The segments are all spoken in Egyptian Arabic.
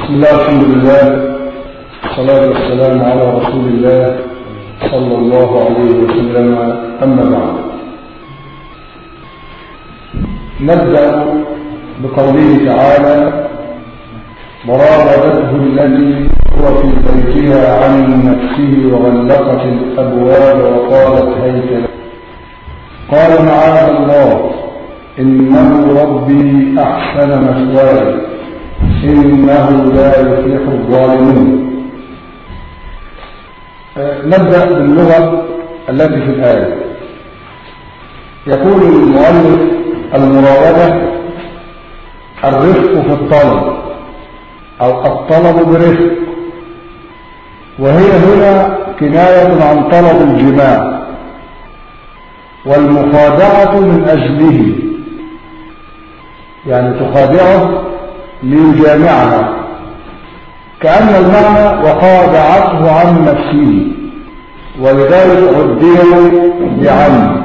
بسم الله الحمد لله والصلاة والسلام على رسول الله صلى الله عليه وسلم أما بعد نبدأ بقوله تعالى وراودته الذي هو في بيتها عن نفسه وغلقت الأبواب وقالت هيت لك قال معاذ الله إنه ربي أحسن مثواي إنه لا يفلح الظالمون نبدأ باللغة التي في الآية يقول المؤلف المراودة الرفق في الطلب أو الطلب برفق وهي هنا كناية عن طلب الجماع والمخادعة من أجله يعني تخادعه ليجامعها كأن المعنى وخادعته عن نفسه ولذلك عديه بعن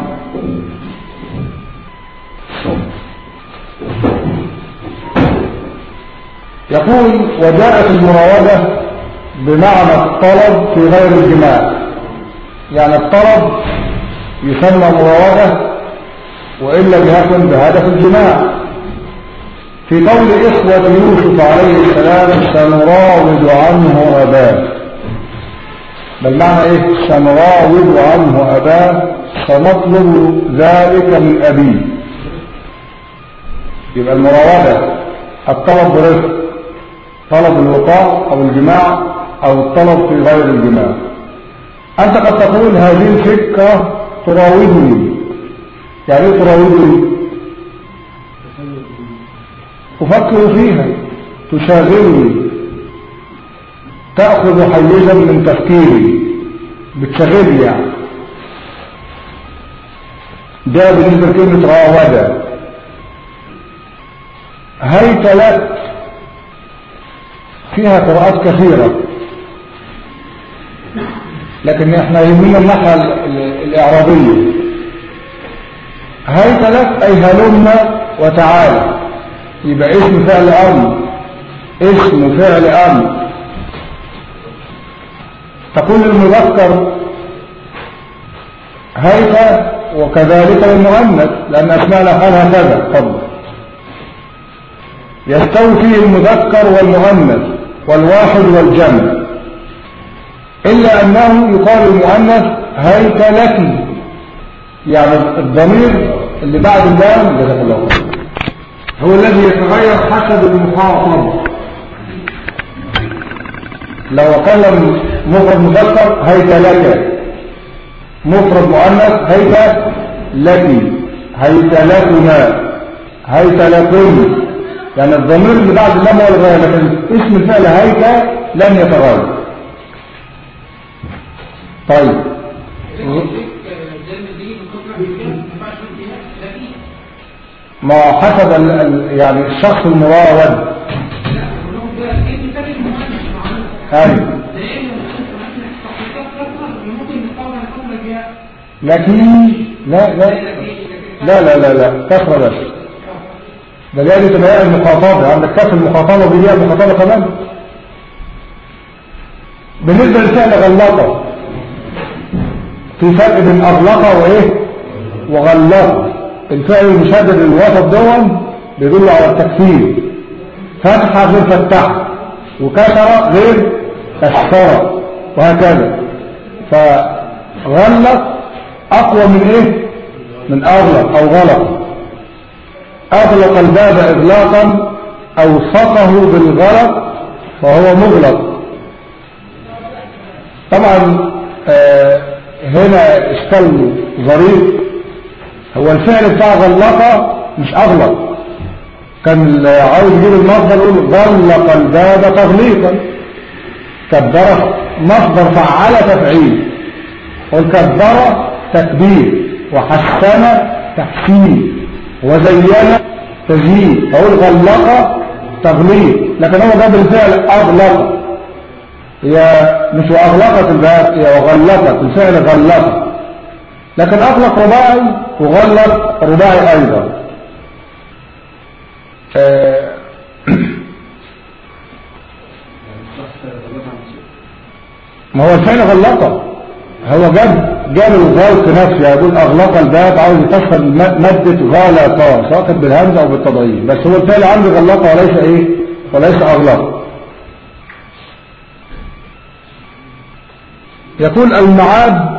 يقول وجاءت المراودة بمعنى الطلب في غير الجماع يعني الطلب يسمى مراودة وإن لم يكن بهدف الجماع في قول إخوة يوسف عليه السلام سنراود عنه أباه بل معنى إيه سنراود عنه أباه سنطلب ذلك من أبيه يبقى المراودة الطلب برفق طلب الوقاء أو الجماع أو الطلب في غير الجماع أنت قد تقول هذه الفكرة تراودني يعني ايه تراودني أفكر فيها تشاغلني تأخذ حيزا من تفكيري بتشغلني يعني ده بالنسبة لكلمة راودة هيت لك فيها قراءات كثيرة لكن احنا يهمنا الناحية الإعرابية هيت لك أي هلم وتعالى يبقى اسم فعل أمر اسم فعل أمر تقول المذكر هيت وكذلك المؤنث لأن أسماء الأفعال هكذا فضل يستوي فيه المذكر والمؤنث والواحد والجمع إلا أنه يقال المؤنث هيت لك يعني الضمير اللي بعد اللام جزاك الله خير هو الذي يتغير حسب المخاطب لو قال مفرد مذكر هيت لك مفرد مؤنث هيت لك هيت لكما هيت لكم يعني الضمير اللي بعد اللام هو الغاية لكن اسم الفعل هيت لم يتغير طيب ما حسب ال ال يعني الشخص المراود ايوه لكن لا لا لا لا لا لا كسر بس ده لازم تبقى المخاطبة عندك كسر المخاطبة ودي المخاطبة كمان بالنسبة للفعل غلطة في فرق بين أغلقة وإيه وغلقة الفعل المشدد الوسط دون بيدل على التكسير فتحة غير فتحة وكسرة غير كسرة وهكذا فغلق أقوى من إيه من أغلق أو غلق أغلق الباب إغلاقا أوثقه بالغلق فهو مغلق طبعا آه هنا اشكال ظريف هو الفعل بتاع غلق مش أغلق كان عاوز يجيب المصدر يقول غلق الباب تغليقا كبر مصدر فعل تفعيل والكبر تكبير وحسن تحسين وزين تزيين فقول غلق تغليق لكن هو جاب الفعل أغلق هي مش أغلقت الباب هي وغلقت الفعل غلق لكن أغلق رباعي وغلق رباعي أيضا ما هو الفعل غلقه هو جاب جاب الغلق نفسه يقول اغلق الباب عاوز يفسر مادة غلقة سواء كانت بالهمزة او بالتضعيف بس هو الفعل عنده غلقه وليس ايه وليس اغلق يقول المعاد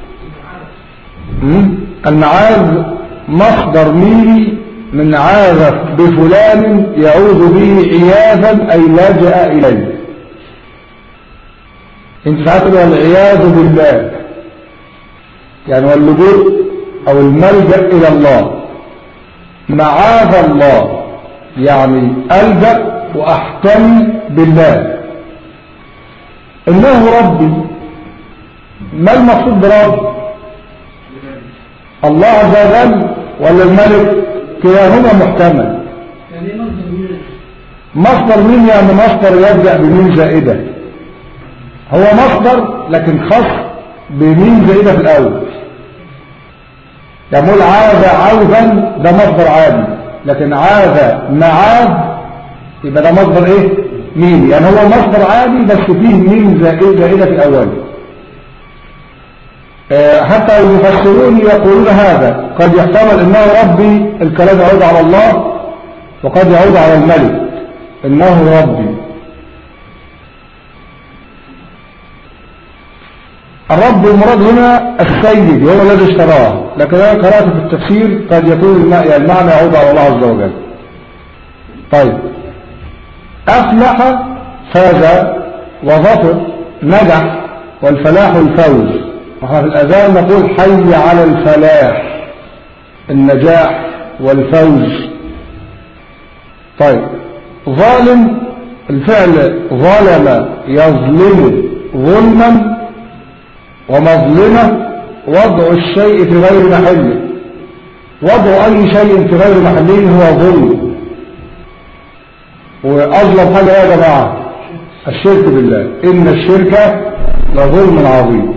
المعاذ مصدر ميري من عاذ بفلان يعوذ به عياذا أي لجأ إليه انت تعتبر العياذ بالله يعني واللجوء أو الملجأ إلى الله معاذ الله يعني ألجأ وأحتمي بالله إنه ربي ما المقصود برب الله عز وجل ولا الملك كلاهما محتمل مصدر مين يعني مصدر يبدأ بمين زائدة هو مصدر لكن خاص بمين زائدة في الأول يقول عاد عودا ده مصدر عادي لكن عاد معاد يبقى ده مصدر ايه مين يعني هو مصدر عادي بس فيه مين زائدة في الأول آه، حتى المفسرون يقولون هذا قد يحتمل انه ربي الكلام يعود على الله وقد يعود على الملك انه ربي الرب المراد هنا السيد وهو الذي اشتراه لكن انا قرأت في التفسير قد يكون المعنى يعود على الله عز وجل طيب أفلح فاز وظفر نجح والفلاح الفوز وفي الأذان نقول حي على الفلاح النجاح والفوز طيب ظالم الفعل ظلم يظلم ظلما ومظلمة وضع الشيء في غير محله وضع أي شيء في غير محله هو ظلم وأظلم حاجة يا جماعة الشرك بالله إن الشرك لظلم عظيم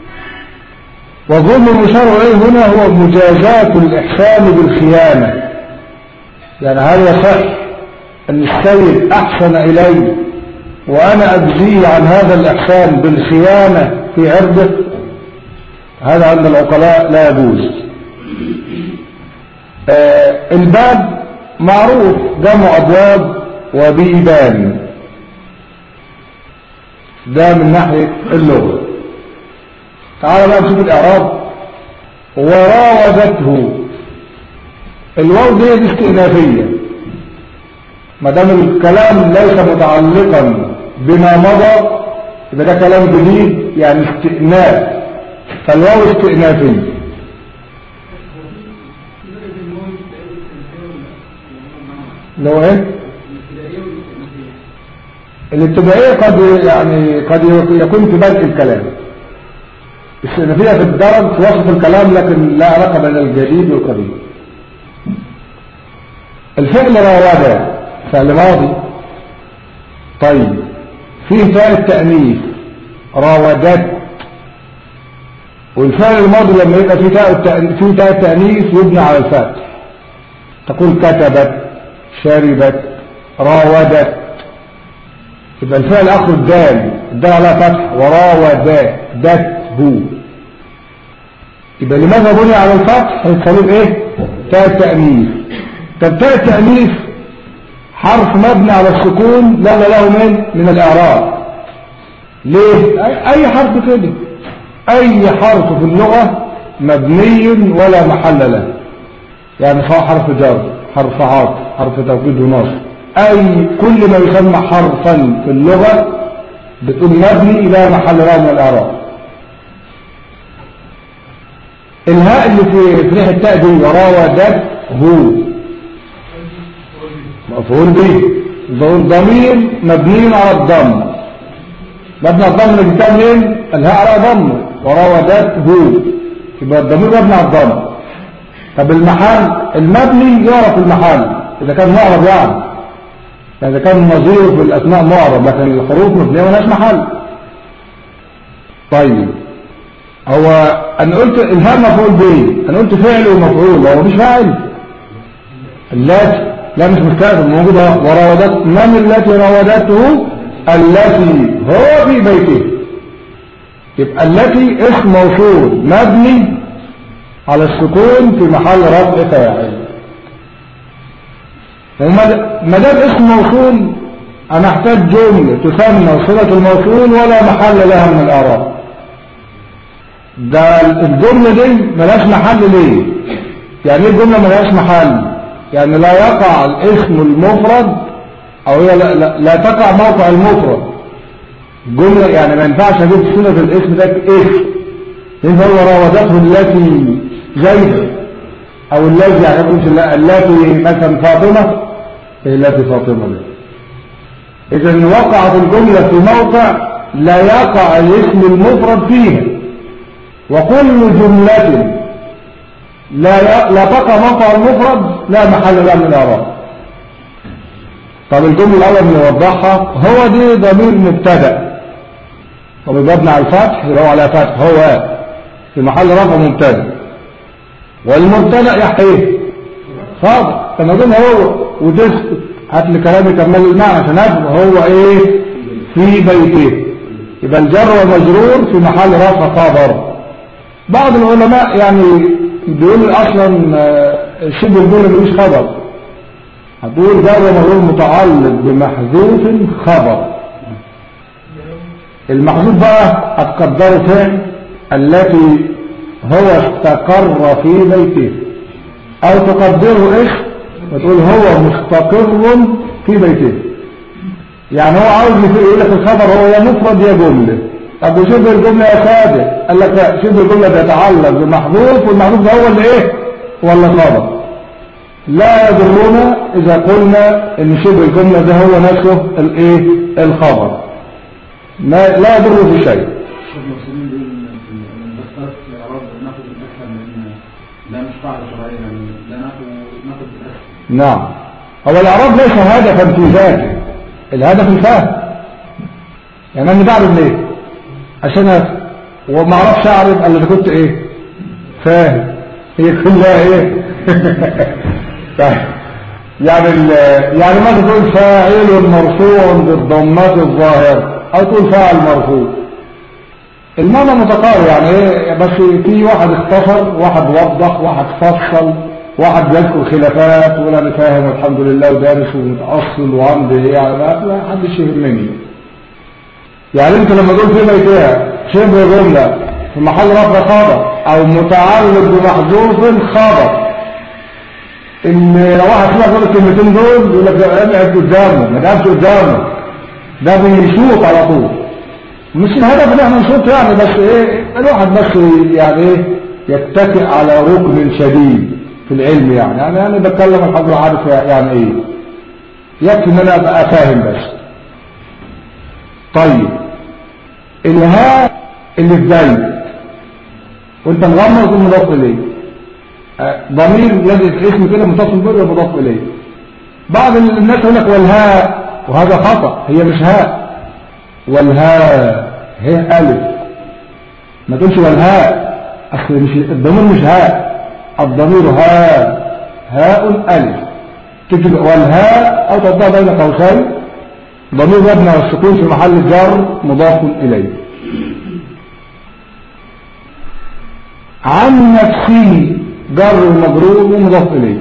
وظلم المشار إليه هنا هو مجازاة الإحسان بالخيانة يعني هل يصح أن السيد أحسن إلي وأنا أجزيه عن هذا الإحسان بالخيانة في عرضه هذا عند العقلاء لا يجوز آه الباب معروف جمع أبواب وبيبان ده من ناحية اللغة تعال بقى نشوف الإعراب وراودته الواو دي دي استئنافية ما دام الكلام ليس متعلقا بما مضى يبقى ده كلام جديد يعني استئناف فالواو استئنافية لو ايه الابتدائية قد يعني قد يكون في بدء الكلام السلفية في الدرج في وسط الكلام لكن لا علاقة بين الجديد والقديم الفعل راود فعل ماضي طيب فيه فعل التأنيث راودت والفعل الماضي لما يبقى فيه تاء التأنيث يبنى على الفتح تقول كتبت شربت راودت يبقى الفعل اخر الدال الدال على فتح وراودت هو يبقى لماذا بني على الفتح هيتخلوه ايه تاء التأنيث طب تاء التأنيث حرف مبني على السكون لا له من من الاعراب ليه اي حرف كده اي حرف في اللغة مبني ولا محل له يعني سواء حرف جر حرف عاطف حرف توكيد ونصب اي كل ما يسمى حرفا في اللغة بتقول مبني الى محل له من الاعراب الهاء اللي في ريح التاء دي وراودت هو مفعول به ضمير مبني على الضم مبني على الضم اللي بتاع منين الهاء على ضم وراودت هو يبقى الضمير مبني على الضم طب المحل المبني يعرف المحل اذا كان معرب يعني اذا كان نظير في الاسماء معرب لكن الحروف مبنيه مالهاش محل طيب هو انا قلت الهاء مفعول به انا قلت فعل ومفعول هو مش فاعل اللاتي لا مش مستقبل موجودة وراودت من التي راودته التي هو في بيته يبقى التي اسم موصول مبني على السكون في محل رفع فاعل وما دام اسم موصول انا احتاج جملة تسمى صلة الموصول ولا محل لها من الاعراب ده الجملة دي ملاش محل ليه يعني ايه الجملة ملاش محل يعني لا يقع الاسم المفرد او هي لا, لا, لا تقع موقع المفرد جملة يعني ما ينفعش اجيب صلة الاسم ده اسم ينفع هو راودته التي زيد او الذي يعني يقول التي مثلا فاطمة هي التي فاطمة دي اذا وقعت الجملة في موقع لا يقع الاسم المفرد فيها وكل جملة لا لا تقع موقع المفرد لا محل لها من الاعراب طب الجمله الاول نوضحها هو دي ضمير مبتدا طب مبني على الفتح يبقى هو على فتح هو في محل رفع مبتدا والمبتدا يحييه خاضع فما دام هو وتسكت هات لي كلام يكمل المعنى عشان افهم هو ايه في بيته يبقى الجر ومجرور في محل رفع خبر بعض العلماء يعني بيقول اصلا آه، شبه الجمله ملوش خبر هتقول جر ومجرور متعلق بمحذوف خبر المحذوف بقى هتقدره فين التي هو استقر في بيته او تقدره ايش وتقول هو مستقر في بيته يعني هو عاوز يقول لك الخبر هو يا مفرد يا جمله طب وشبه الجمله يا ساده قال لك لا شبه الجمله بيتعلق بمحذوف والمحذوف ده هو اللي ايه هو اللي خبر لا يضرنا اذا قلنا ان شبه الجمله ده هو نفسه الايه الخبر ما لا يضر في شيء نعم هو الاعراب ليس هدفا في ذاته الهدف الفهم يعني انا بعرف ليه عشان وما اعرفش اعرف الا اذا كنت ايه فاهم هي كلها ايه طيب يعني يعني ما تقول فاعل مرفوع بالضمات الظاهره او تقول فاعل مرفوع المعنى متقارب يعني ايه بس في واحد اختصر واحد وضح واحد فصل واحد بيذكر خلافات ولا انا فاهم الحمد لله ودارس ومتاصل وعندي ايه يعني ما حدش يهمني يعني انت لما تقول في بيتها شبه جمله في محل رفع خبر او متعلق بمحذوف خبر ان لو واحد سمع كل الكلمتين دول يقول لك ابعد قدامه ما تقعدش قدامه ده بيشوط على طول مش الهدف ان احنا نشوط يعني بس ايه الواحد بس يعني ايه يتكئ على ركن شديد في العلم يعني يعني انا بتكلم الحمد لله عارف يعني ايه يكفي ان انا ابقى فاهم بس طيب الهاء اللي في زي وانت مغمض المضاف اليه ضمير الذي اسم كده متصل به مضاف اليه بعض الناس يقول لك والهاء وهذا خطا هي مش هاء والهاء هي الف ما تقولش والهاء اصل مش الضمير مش هاء الضمير هاء هاء الف تكتب والهاء او تضع بين قوسين ضمير مبني على السكون في محل جر مضاف اليه عن نفسه جر ومجرور ومضاف اليه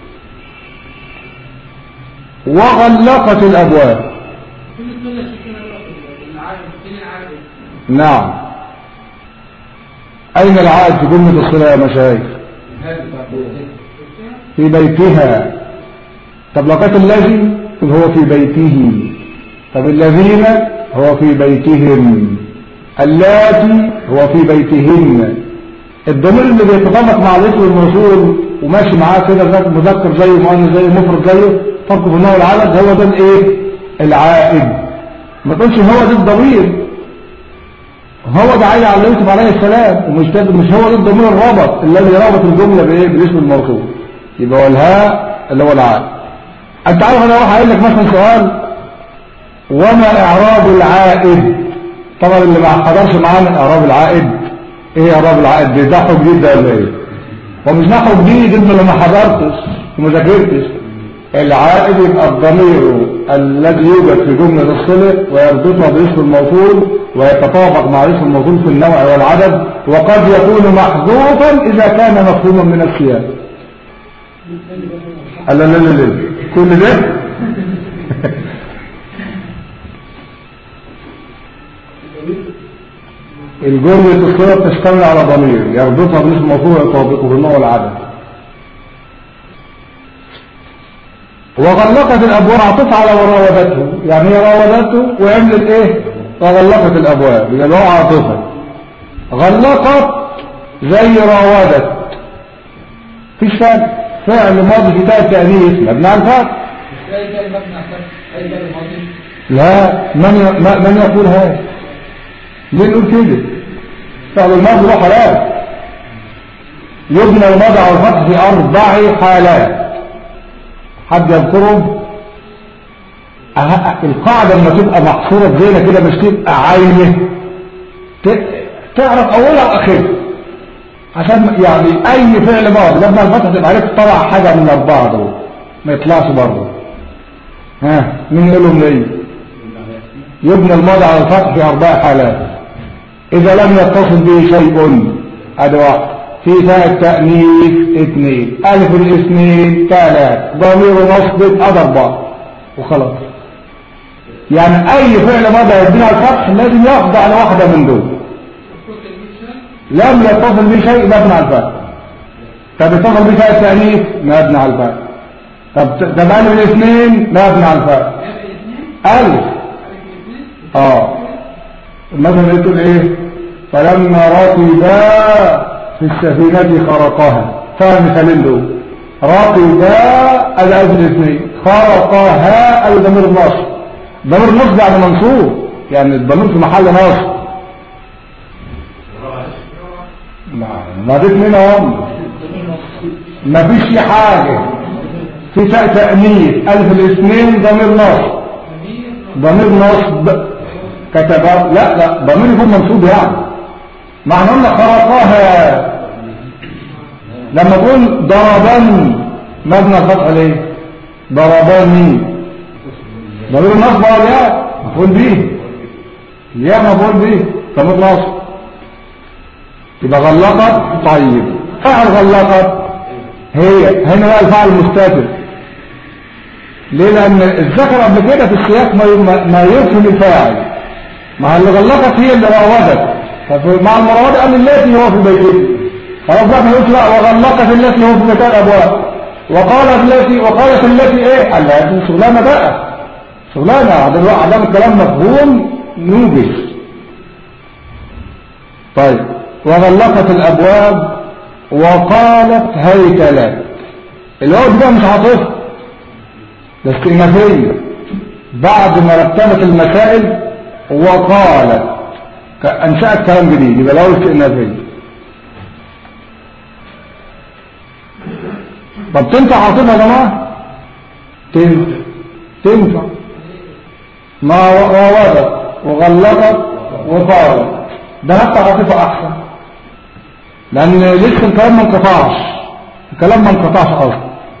وغلقت الابواب نعم اين العائد في جمله الصله يا مشايخ في بيتها طب لو كانت الذي هو في بيته طب الذين هو في بيتهم اللاتي هو في بيتهن الضمير اللي بيتطابق مع الاسم الموصول وماشي معاه كده مذكر زيه مؤنث زيه مفرد زيه فرق في النوع العدد هو ده الايه العائد ما تقولش هو ده الضمير هو ده علي على يوسف عليه السلام ومش مش هو ده الضمير الرابط الذي رابط الجمله بايه بالاسم الموصول يبقى هو الهاء اللي هو العائد انت عارف انا اروح اقول لك مثلا سؤال وما اعراب العائد طبعا اللي ما حضرش معانا اعراب العائد ايه اعراب العائد دي نحو جديد ده ولا ايه هو مش نحو جديد انت اللي ما حضرتش وما ذاكرتش العائد يبقى الضمير الذي يوجد في جملة الصلة ويربطها باسم الموصول ويتطابق مع اسم الموصول في النوع والعدد وقد يكون محذوفا إذا كان مفهوما من السياق لا لا لا لا كل ده الجملة الصلة بتشتمل على ضمير يربطها باسم الموصول ويطابقه بالنوع والعدد وغلقت الابواب عطف على وراودته يعني هي راودته وعملت ايه وغلقت الابواب يبقى هو عاطفه غلقت زي راودت فيش فرق فعل ماضي في تاء تانيث مبني على الفتح لا من من يقول هذا ليه نقول كده فعل الماضي له حالات يبنى الماضي على الفتح في اربع حالات حد يذكرهم القاعدة لما تبقى محصورة زينا كده مش تبقى عايمة تعرف اولها واخرها عشان يعني اي فعل ماضي لما الفتح تبقى عليك طلع حاجة من الاربعة دول ما يطلعش بره ها مين يقولهم ليه يبنى الماضي على الفتح في اربع حالات اذا لم يتصل به شيء ادي واحد في تاء التأنيث اثنين ألف الاثنين ثلاث ضمير نصب أربعة وخلاص يعني أي فعل ماضي يبني على الفتح لازم يخضع لواحدة من دول لم يتصل به شيء مبني على الفتح طب يتصل به تاء التأنيث مبني على الفتح طب طب ألف الاثنين مبني على الفتح ألف اه مثلا يقول ايه فلما ركبا في السفينة خرقها فهم مثالين دول رقبا الألف الاثنين خرقها الضمير النصب ضمير النصب يعني منصوب يعني الضمير في محل نصب ما ديت منهم ما فيش حاجة في تاء تأنيث ألف الاثنين ضمير نصب ضمير نصب كتب لا لا ضمير يكون منصوب يعني معنى ان خرقها لما تقول ضربني مبنى الفتح ليه ضربني ضمير النصب ولا مفعول به الياء مفعول به ضمير نصب يبقى غلقت طيب فعل غلقت هي هنا بقى الفعل المستتر ليه لان الذكر قبل كده في السياق ما يفهم الفاعل ما اللي غلقت هي اللي راودت فمع المراود قال التي هو في بيته خلاص بقى ما يقولش بقى وغلقت التي هو في بيتها الابواب وقالت التي وقالت التي ايه قال لها دي شغلانه بقى شغلانه عدم الكلام مفهوم نوبس طيب وغلقت الابواب وقالت هيت لك الوقت ده مش عاطفه ده استئنافيه بعد ما رتبت المسائل وقالت أنشأت كلام جديد يبقى له استئنافية طب تنفع عاطفة يا جماعة تنفع تنفع ما راودت وغلقت وقالت ده حتى عاطفة أحسن لأن لسه الكلام ما انقطعش الكلام ما انقطعش أصلا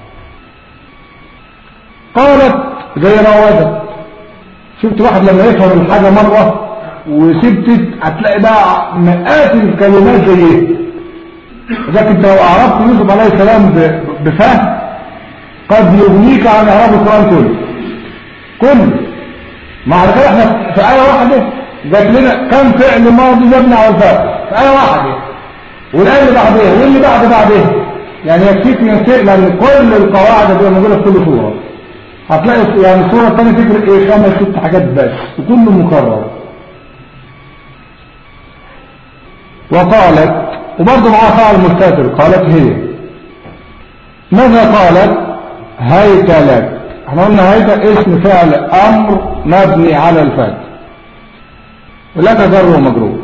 قالت زي راودت شفت واحد لما يفهم الحاجة مرة وسبتت هتلاقي بقى مئات الكلمات زي ايه لكن انت لو اعرفت يوسف عليه السلام بفهم قد يغنيك عن اعراب القران كله كله مع كده احنا في ايه واحده جات لنا كم فعل ماضي مبني على الفاء في ايه واحده والايه اللي بعدها واللي بعد بعدها يعني يكفيك من لان كل القواعد دي موجوده في كل صوره هتلاقي يعني الصوره الثانيه تفرق ايه خمس ست حاجات بس وكله مكرر وقالت وبرضه معها فعل مستتر قالت هي ماذا قالت هيت لك احنا قلنا هيت اسم فعل امر مبني على الفتح ولا تجر ومجرور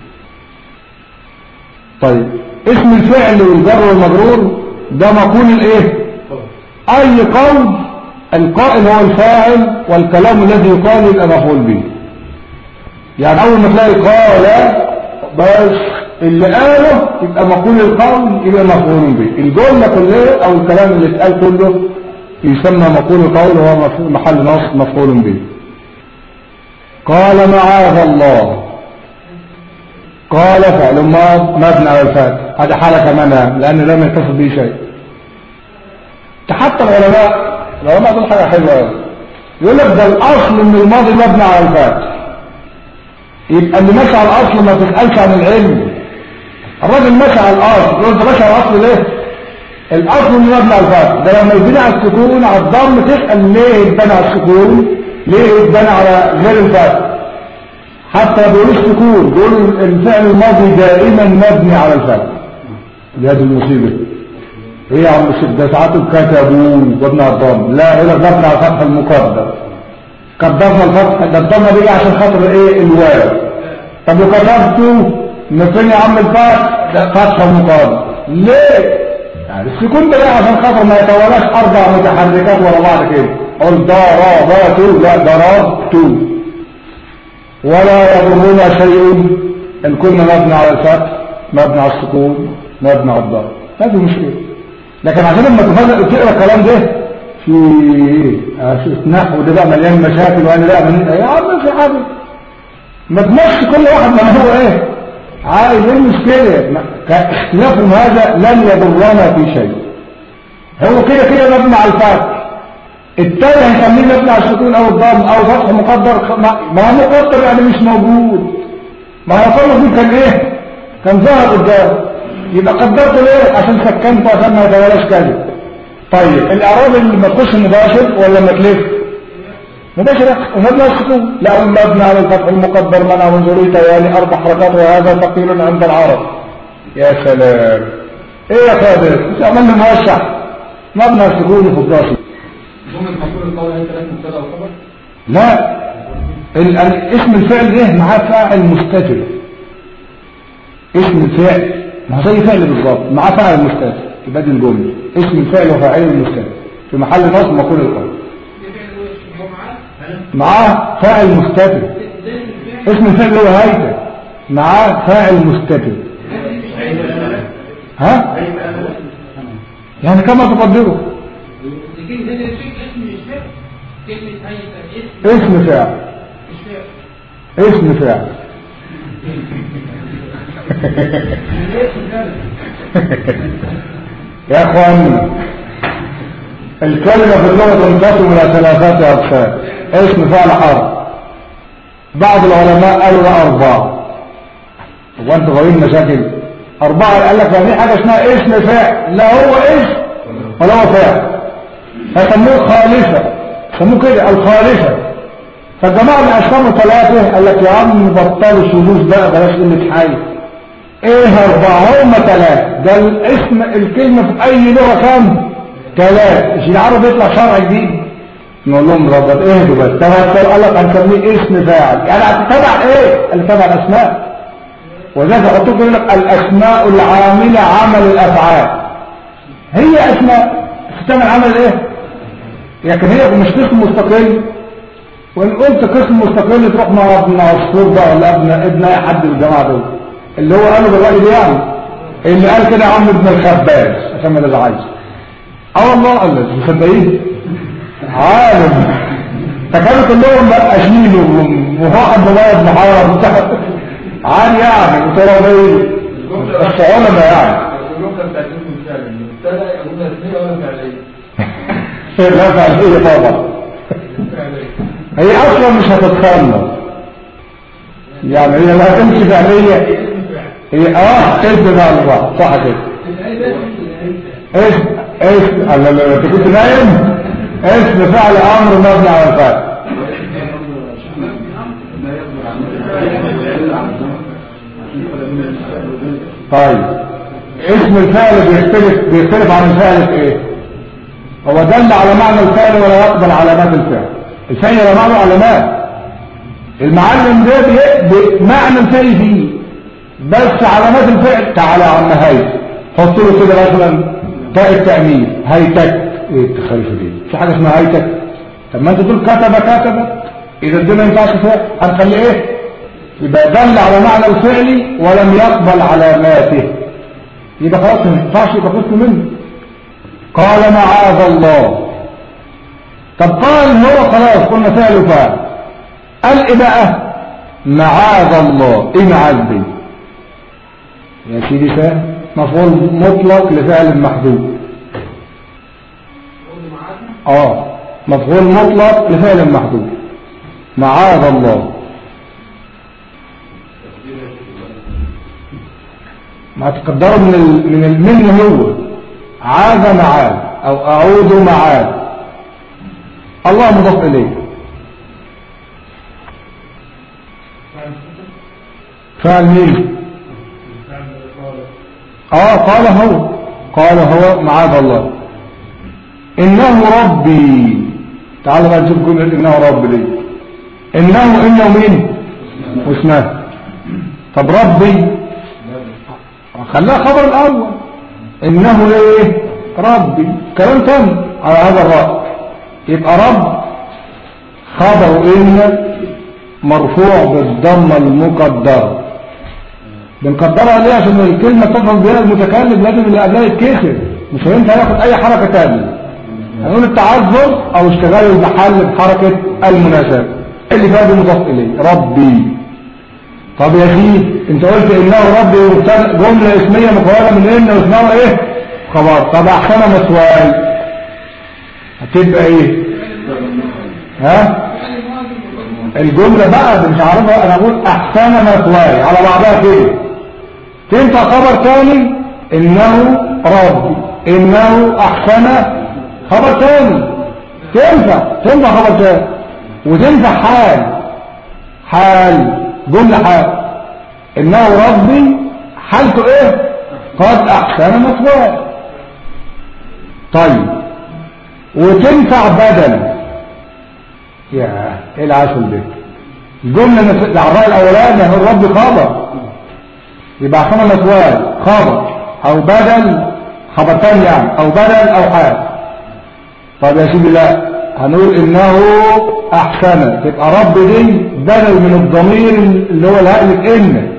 طيب اسم الفعل والجر والمجرور ده مقول الايه اي قول القائل هو الفاعل والكلام الذي يقال يبقى مفعول به يعني اول ما تلاقي قال بس اللي قاله يبقى مقول القول يبقى مفهوم به الجملة كلها او الكلام اللي اتقال كله يسمى مقول القول وهو محل نصب مفعول به قال معاذ الله قال فعل ماض مبني على الفاتح هذه حالة كمان لأن لم يتصل به شيء حتى العلماء العلماء دول حاجة حلوة قوي يقول لك ده الأصل إن الماضي مبني على الفاتح يبقى اللي ماشي على الأصل ما تسألش عن العلم الراجل ماشي على الأصل يقول أنت ماشي على الأصل ليه؟ الأصل إنه مبني على الفاتح ده لما يبني على السكون على الضم تسأل ليه يتبنى على السكون ليه يتبنى على غير الفاتح حتى بيقولوا السكون بيقولوا الفعل الماضي دائما مبني على الفاتح دي هذه المصيبة ايه يا عم الشيخ ده ساعات كتبوا وابن الضم لا يقول لك مبني على الفتح المقدر قدرنا الفتح ده الضمه دي عشان خاطر ايه الواو طب وكتبته فين يا عم الفتح ده فتح المقدر ليه يعني السكون ده عشان خاطر ما يتولاش اربع متحركات ورا بعض كده قول ضربات لا ضربت ولا يضرنا شيء ان كنا مبني على الفتح مبني على السكون مبني على الضرب هذه مشكله لكن عشان لما تقرا الكلام ده في ايه نحو ده بقى مليان مشاكل وانا لا من يا عم في حاجه ما تمشي كل واحد ما هو ايه عايز ايه المشكله اختلافهم هذا لن يضرنا في شيء هو كده كده مبني على الفتح التاني هنسميه مبني على السكون او الضم او فتح مقدر ما هو مقدر يعني مش موجود ما هو طول كان ايه كان ظاهر قدام يبقى قدرته ليه عشان سكنته عشان ما يتولاش كذب طيب الاعراب اللي ما تخش مباشر ولا ما تلف مباشر مبنى السكون لا مبنى على الفتح المقدر منع من ذريته يعني اربع حركات وهذا ثقيل عند العرب يا سلام ايه يا قادر مش عملنا موسع مبنى السكون في الضاسي لا اسم الفعل ايه معاه فاعل مستتر اسم الفعل ما هو زي فعل بالظبط معاه فاعل مستتر في بدل الجمله اسم الفعل وفاعل المستتر في محل نصب مقول القول معاه فاعل مستتر اسم الفعل هو هيدا معاه فاعل مستتر ها يعني كما تقدره اسم فعل اسم فعل يا اخوان الكلمة في اللغة تنقسم الى ثلاثات اقسام اسم فعل حرف بعض العلماء قالوا لا اربعة هو انتوا غاويين مشاكل اربعة قال لك يعني حاجة اسمها اسم فعل لا هو اسم ولا هو فعل فسموه خالصة سموه كده الخالصة فالجماعة اللي أسلموا ثلاثة قال لك يا عم بطلوا الشذوذ بقى بلاش قلة حي ايه أربعة هم ثلاثة ده الاسم الكلمة في أي لغة كام ثلاثة مش العرب يطلع شرع جديد نقول لهم ربط اهدوا بس توكل قال لك هنسميه اسم فاعل يعني تبع ايه؟ اللي تبع الأسماء وذلك يحطوك يقول لك الأسماء العاملة عمل الأفعال هي أسماء تستعمل عمل ايه؟ لكن هي مش قسم مستقل وان قلت قسم مستقل تروح مع ابن عصفور بقى ولا ابن ابن اي حد من الجماعه دول اللي هو قالوا بالراي ده يعني اللي قال كده عم ابن الخباز عشان ما تزعلش اه والله قال لك مصدقين عالم فكانوا كلهم بقى اشيل وواحد مميز محارب عالي يعني وترابيه بس علماء يعني لا فعلية طبعا هي اصلا مش هتتخلص يعني هي لا تمشي فعلية هي اه اسم مع بعض صح كده اسم اسم انت كنت نايم اسم فعل امر مبني على الفعل طيب اسم الفعل بيختلف بيختلف عن الفعل في ايه هو دل على معنى الفعل ولا يقبل علامات الفعل الفعل له معنى علامات المعلم ده بمعنى الفعل فيه بس علامات الفعل تعالى يا عم هاي حط له كده مثلا تاء التأمين هيتك ايه التخلف دي في حاجه اسمها هيتك طب ما انت تقول كتب كتب اذا ده ما ينفعش فعل هنخلي ايه يبقى دل على معنى الفعل ولم يقبل علاماته يبقى خلاص ما ينفعش يبقى قسم منه قال معاذ الله طب قال هو خلاص قلنا فعل فعل قال ايه بقى معاذ الله ايه معاذ دي يا سيدي فاهم مفعول مطلق لفعل محذوف اه مفعول مطلق لفعل محذوف معاذ الله ما تقدروا من ال... من ال... من هو عاد معاذ او اعود معاذ الله مضاف اليه فعل مين اه قال هو قال هو معاذ الله انه ربي تعال بقى نشوف جمله انه ربي ليه انه انه مين واسمه طب ربي خلاها خبر الاول انه ايه ربي كلام تاني على هذا الرأي يبقى رب خبر ان مرفوع بالضمه المقدره بنقدرها ليه عشان الكلمة تفهم بها المتكلم لازم اللي قبلها يتكسر مش هينفع ياخد اي حركة تانية هنقول التعذر او اشتغال المحل بحركة المناسبة اللي فيها مضاف اليه ربي طب يا سيدي انت قلت انه ربي جملة اسمية مكونة من ان واسمها ايه خبر طب احسن مسواي هتبقى ايه ها الجملة بقى مش عارفها انا اقول احسن مسواي على بعضها كده تنفع خبر ثاني انه ربي انه احسن خبر ثاني تنفع تنفع خبر ثاني وتنفع حال حال جملة حال انه ربي حالته ايه قد احسن مثواه طيب وتنفع بدل يا ايه العسل ده الجملة العراء الاولاني هو الرب خبر يبقى حمل مثواه خبر او بدل خبر تاني يعني او بدل او حال طب يا سيدي لا هنقول انه احسن تبقى رب دي بدل من الضمير اللي هو الهائل ان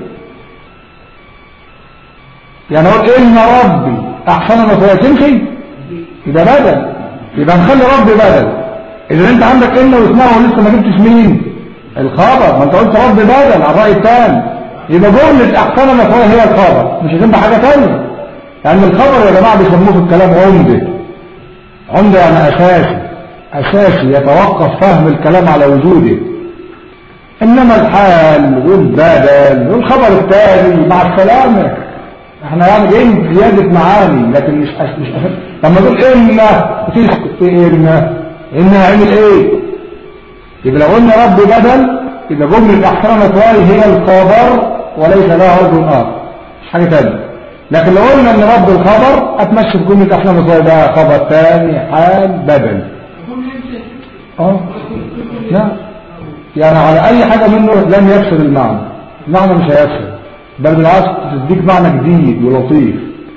يعني اقول ان ربي احسن مثواه تمشي يبقى بدل يبقى نخلي ربي بدل اذا انت عندك ان واسمها ولسه ما جبتش مين الخبر ما انت قلت رب بدل على الراي الثاني يبقى جملة أحسن مفعول هي الخبر مش هتبقى حاجة تانية لأن الخبر يا جماعة بيسموه في الكلام عمدة عمدة يعني أساسي أساسي يتوقف فهم الكلام على وجوده إنما الحال والبدل والخبر الثاني مع السلامة احنا يعني جايين زيادة معاني لكن مش أس... مش أس... لما تقول إن تسكت إيه إن إن هعمل إيه يبقى لو قلنا رب بدل يبقى جملة أحسن مطوال هي الخبر وليس لها وجه آخر مش حاجة تانية لكن لو قلنا ان رب الخبر اتمشي في جملة أحسن مطوال ده خبر تاني حال بدل اه لا يعني على أي حاجة منه لم يفسد المعنى المعنى مش هيفسد بل بالعكس تديك معنى جديد ولطيف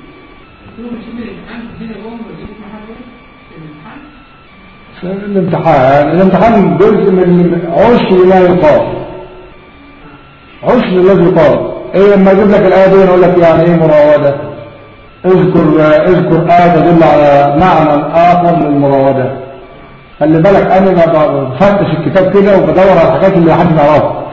الامتحان الامتحان جزء من عشر لا يقال عشر الذي يقال ايه لما اجيب لك الايه دي اقول لك يعني ايه مراوده اذكر اذكر ايه تدل على معنى اخر للمراوده خلي بالك انا بفتش الكتاب كده وبدور على الحاجات اللي حد يعرفها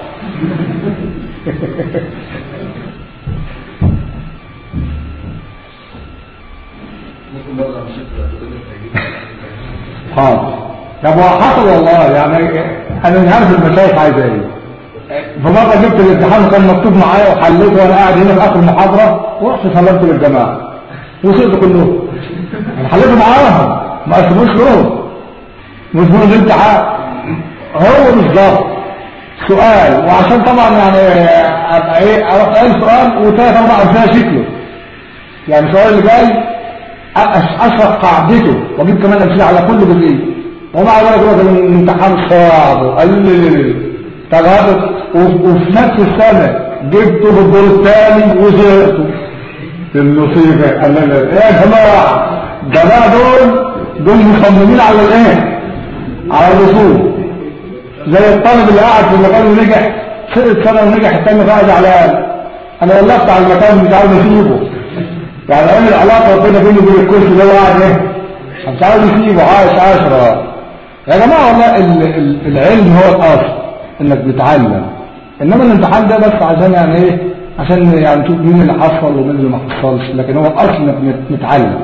حاضر طب هو حصل والله يعني انا مش عارف المشايخ عايزه ايه فمره جبت الامتحان وكان مكتوب معايا وحليته وانا قاعد هنا في اخر المحاضره ورحت سلمته للجماعه وصلت كلهم انا حليته معاهم ما اسموش لهم مش من الامتحان هو بالظبط سؤال وعشان طبعا يعني ابقى ايه اروح قايل سؤال وثلاث اربع امثله شكله يعني السؤال اللي جاي اشرح قاعدته واجيب كمان امثله على كل جزئيه ومع ذلك هو كان الامتحان صعب قال تغابت وفي نفس السنه جبته بالدور الثاني وزهقته المصيبه قال لنا يا جماعه الجماعه دول دول مصممين على الايه على الرسوم زي الطالب اللي قاعد في المكان ونجح سقط سنه ونجح الثاني قاعد على انا ولفت على المكان مش عاوز اسيبه يعني عامل علاقة ربنا بيني وبين الكرسي ده قاعد ايه مش عاوز يسيبه عايش عشرة يا جماعة والله العلم هو الأصل انك بتعلم انما الامتحان ده بس عشان يعني ايه عشان يعني تشوف مين اللي حصل ومين اللي ما حصلش لكن هو الاصل انك نتعلم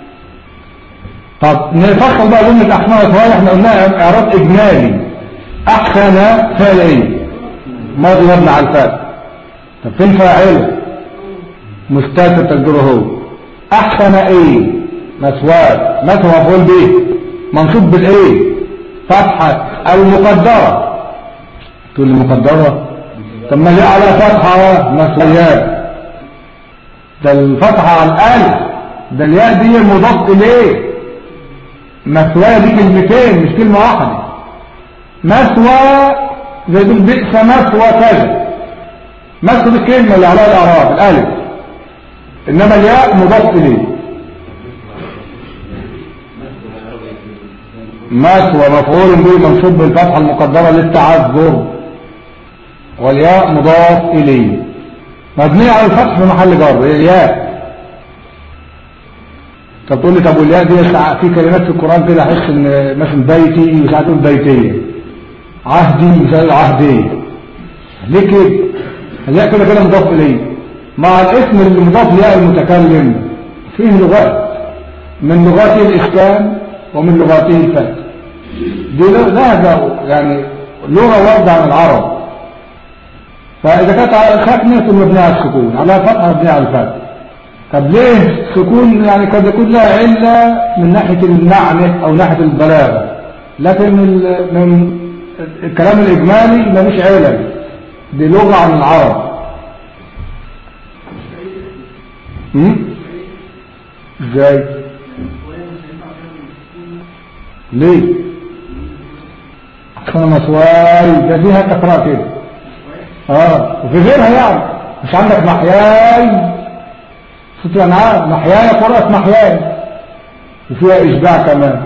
طب نفصل بقى ضمن الاحكام والفوائد احنا قلنا اعراب اجمالي احسن فعل ايه ماضي مبني على الفعل طب فين فاعله مستتر تقدره هو احسن ايه مسواد مثوى مفعول به منصوب بالايه فتحه المقدره تقول لي مقدره طب ما جاء على فتحه مسويات ده الفتحه على الالف ده الياء دي المضاف اليه مثواه دي كلمتين مش كلمة واحدة مثوى زي دول بئس مثوى كذا مثوى دي الكلمة اللي عليها الأعراب الألف إنما الياء مضاف إليه مثوى مفعول به منصوب بالفتحة المقدرة للتعذر والياء مضاف إليه مبني على الفتح في محل جر الياء طب تقول لي طب والياء دي في كلمات في القرآن كده احس ان مثلا بيتي وساعات تقول بيتية عهدي مثال عهدية ليه كده الياء كده كده مضاف اليه مع الاسم اللي مضاف لياء المتكلم فيه لغات من لغاته الاسكان ومن لغاته الفتح دي لهجة يعني لغة واردة عن العرب فإذا كانت ساكنة مبنية على السكون على فتحة مبنية على الفتح طب ليه سكون يعني قد يكون لها علة من ناحية المعنى أو ناحية البلاغة لكن من الكلام الإجمالي ملوش علة دي لغة عن العرب ازاي ليه احسن مسواي ده فيها تقرأ كده اه وفي غيرها يعني مش عندك محياي ست الأنعام محياي قرأت محياي وفيها إشباع كمان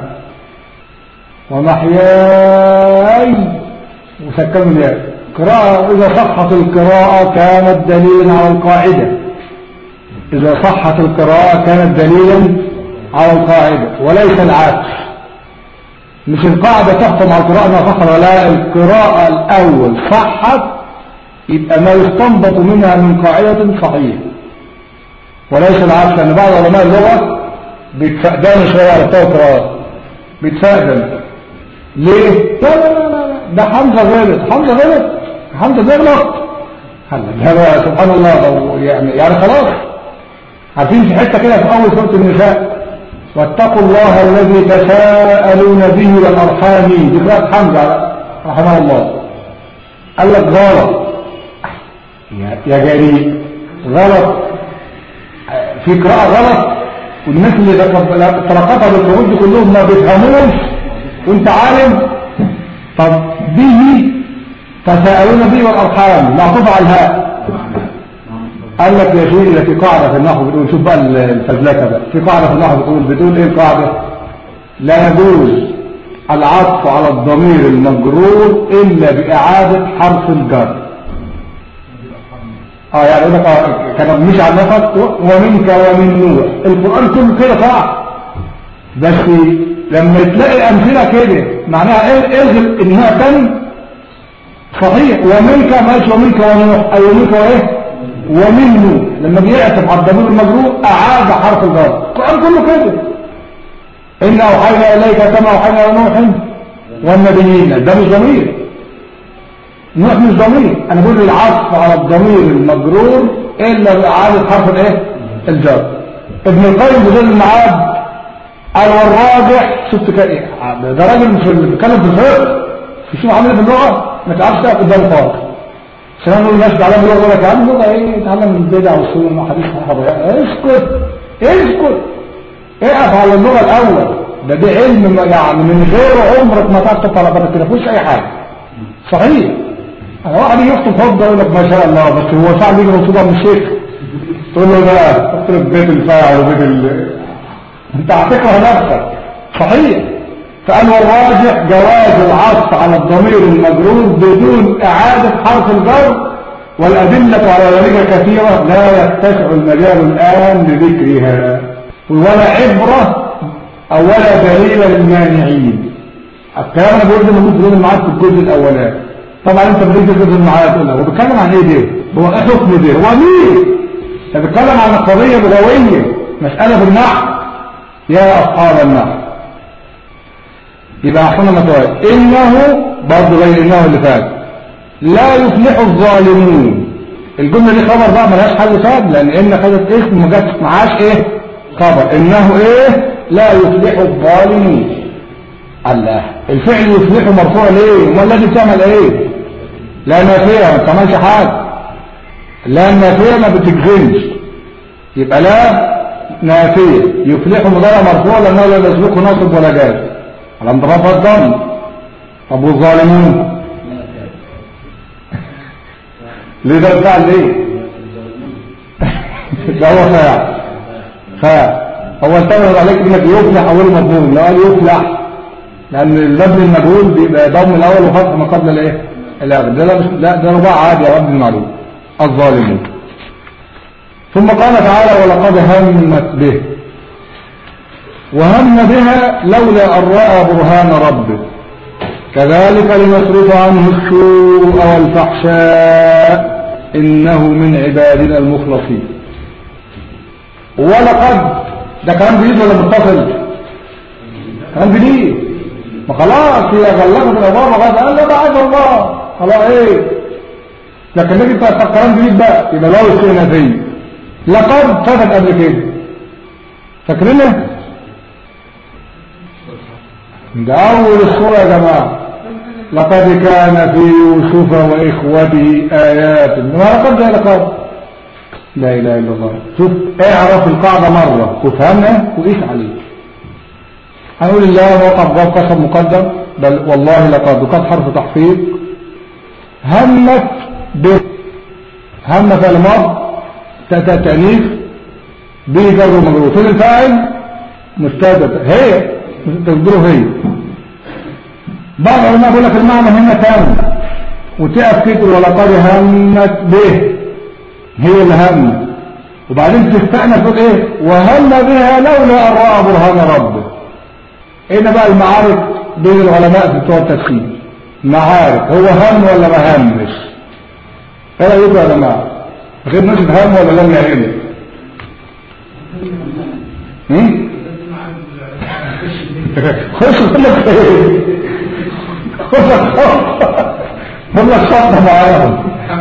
ومحياي وسكنوا الياء قراءة إذا صحت القراءة كانت دليلا على القاعدة إذا صحت القراءة كانت دليلا على القاعدة وليس العكس مش القاعدة تحكم على القراءة ما صحت ولا القراءة الأول صحت يبقى ما يستنبط منها من قاعدة صحيح وليس العكس لأن بعض علماء اللغة بيتفقدان شوية على بتوع القراءات بيتفقدن ليه؟ لا لا لا لا ده حمزة غلط حمزة غلط حمزة غلط هذا سبحان الله يعني يعني خلاص عارفين في حتة كده في أول سورة النساء واتقوا الله الذي تساءلون به والأرحام دي قراءة حمزة رحمه الله قال لك غلط يا جريء غلط في قراءة غلط والناس اللي تلقتها بالقرود دي كلهم ما بيفهموش وانت عالم طب به تساءلون به والارحام معطوف على الهاء قال لك يا شيخ في قاعدة في النحو بتقول شوف بقى الفزلكة بقى في قاعدة في النحو بتقول بتقول ايه القاعدة لا يجوز العطف على الضمير المجرور الا باعادة حرف الجر اه يعني يقول لك اه كان مش على النفس ومنك ومن نوح القرآن كله كده صح بس لما تلاقي أمثلة كده معناها ايه الغي انها تم صحيح ومنك ماشي ومنك ونوح اي ومنك وايه ومنه لما بيعتب على الضمير المجرور اعاد حرف الجر القرآن كله كده إن أوحينا إليك كما أوحينا إلى نوح والنبيين ده مش ضمير نوح مش ضمير انا بقول العطف على الضمير المجرور الا باعاده حرف الايه الجر ابن القيم بذل المعاد قال والراجح شفت كده ده راجل مش بيتكلم في الفقه في شو عامل في اللغه ما تعرفش تقف قدام خالص عشان انا نقول الناس تعلم اللغه يقول لك يا عم اللغه ايه تعلم البدع والسنه وحديث الصحابه اسكت اسكت اقف على اللغه الاول ده ده علم يعني من غيره عمرك ما تعرف تطلع بره كده فيش اي حاجه صحيح واحد يخطب خطبه يقول لك ما شاء الله بس هو صعب يجي مخطوبه من الشيخ تقول له بقى اضرب بيت الفاعل وبيت ال انت هتكره نفسك صحيح فقال والراجح جواز العطف على الضمير المجرور بدون اعاده حرف الجر والادله على ذلك كثيره لا يتسع المجال الان لذكرها ولا عبره او ولا دليل للمانعين الكلام انا بقول ده موجود في المعاد في الجزء الاولاني طبعا انت بتيجي تجد المعاد تقول هو بيتكلم عن ايه ده هو ايه حكم ده هو مين ده بيتكلم عن قضيه لغويه مساله في النحو يا اصحاب النحو يبقى احنا متوازي انه برضه غير انه اللي فات لا يفلح الظالمون الجمله دي خبر بقى ملهاش حل ثابت لان ان خدت اسم ما جاتش معاش ايه خبر انه ايه لا يفلح الظالمون الله الفعل يفلح مرفوع ليه امال الذي بتعمل ايه لا نافيه ما بتعملش حاجه لا نافيه ما بتجزمش يبقى لا نافيه يفلح مضارع مرفوع لانه لا يسبقه ناصب ولا جاز على انضراف الضم طب والظالمون ليه ده بتاع ليه ده هو فاعل فاعل هو انتبه عليك انك يفلح اول مضمون لو قال يفلح لان المبني المجهول بيبقى ضم الاول وفتح ما قبل الايه الاخر ده لا لا ده رباع عادي يا رب المعلوم الظالمون ثم قال تعالى ولقد همت به وهم بها لولا ان راى برهان ربه كذلك لنصرف عنه السوء والفحشاء انه من عبادنا المخلصين ولقد ده كلام جديد ولا متصل كلام جديد ما خلاص هي غلقت الابواب وغاز قال لا بعد الله خلاص ايه لكن نجي بقى كلام جديد بقى يبقى لو استئنافيه لقد فاتت قبل كده فاكرينها ده اول الصوره يا جماعه لقد كان في يوسف واخوته ايات ما لقد ده لقد لا اله الا الله شوف اعرف القاعده مره وفهمها وقيس عليه هنقول الله موقف باب قسم مقدم بل والله لقد وقد حرف تحقيق همت به هم فعل ماض تأتى تأنيف به جر ومجرور فين الفاعل مستهدف هي تقدره هي بعض العلماء بيقول لك المعنى هنا تام وتقف كتر ولقد همت به هي الهم وبعدين تستأنف تقول ايه وهم بها لولا ان راى برهان ربه هنا بقى المعارك بين العلماء في بتوع التفسير معارك هو هم ولا ما همش فلا يبقى يا جماعه غير نجد هم ولا لم يهم خش لك ايه خش لك والله الشطة معاهم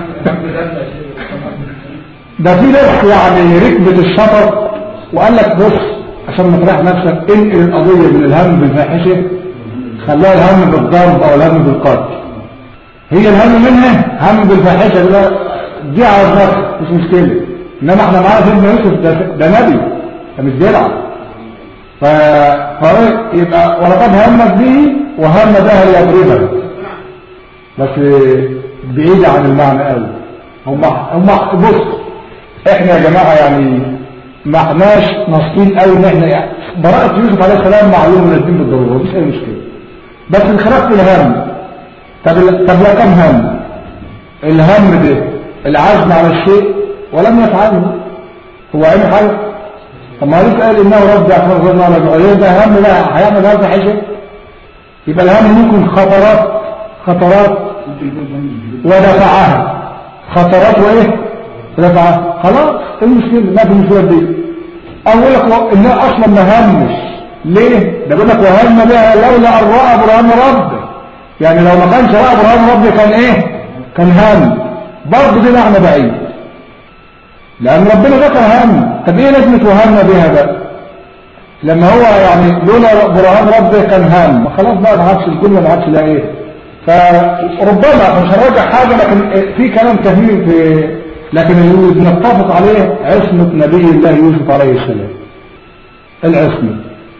ده في ناس يعني ركبت الشطر وقال لك بص عشان ما تريح نفسك انقل القضية من الهم بالفاحشة خلاها الهم بالضرب او الهم بالقتل هي الهم منها هم بالفاحشة لا دي على النفس مش مشكلة انما احنا معانا سيدنا يوسف ده, ده نبي ده مش بيلعب ف يبقى ولقد همت به وهم بها ليضربها بس بعيدة عن المعنى قوي هم هم بص احنا يا جماعة يعني ما احناش ناصحين قوي ان احنا يعني براءة يوسف عليه السلام معلوم من الدين بالضرورة مفيش اي مشكلة بس الخلاف في الهم طب طب لا كم هم الهم ده العزم على الشيء ولم يفعله هو عين حاجة طب ما ليس قال انه ربي احمد غير الله رجع ده هم لا هيعمل هذا حاجة يبقى الهم ممكن خطرات خطرات ودفعها خطرات وايه ودفعها خلاص ايه المشكلة ما في المشكلة دي اقول لك انها اصلا ما همش ليه ده بيقول لك وهم بها لولا ان راى برهان ربه يعني لو ما كانش راى برهان ربه كان ايه كان هم برضه دي معنى بعيد لان ربنا ذكر هم طب ايه لازمه وهم بها بقى لما هو يعني لولا برهان ربه كان هم خلاص بقى ما عادش الجمله ما عادش لها ايه فربما مش هنرجع حاجه لكن في كلام كثير في لكن اللي بنتفق عليه عصمه نبي الله يوسف عليه السلام العصمه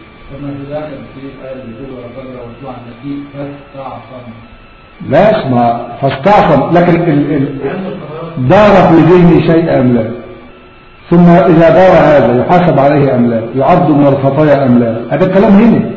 لا اسمع فاستعصم لكن ال ال دار في ذهني شيء أم لا ثم إذا دار هذا يحاسب عليه أم لا يعد من الخطايا أم لا هذا الكلام هنا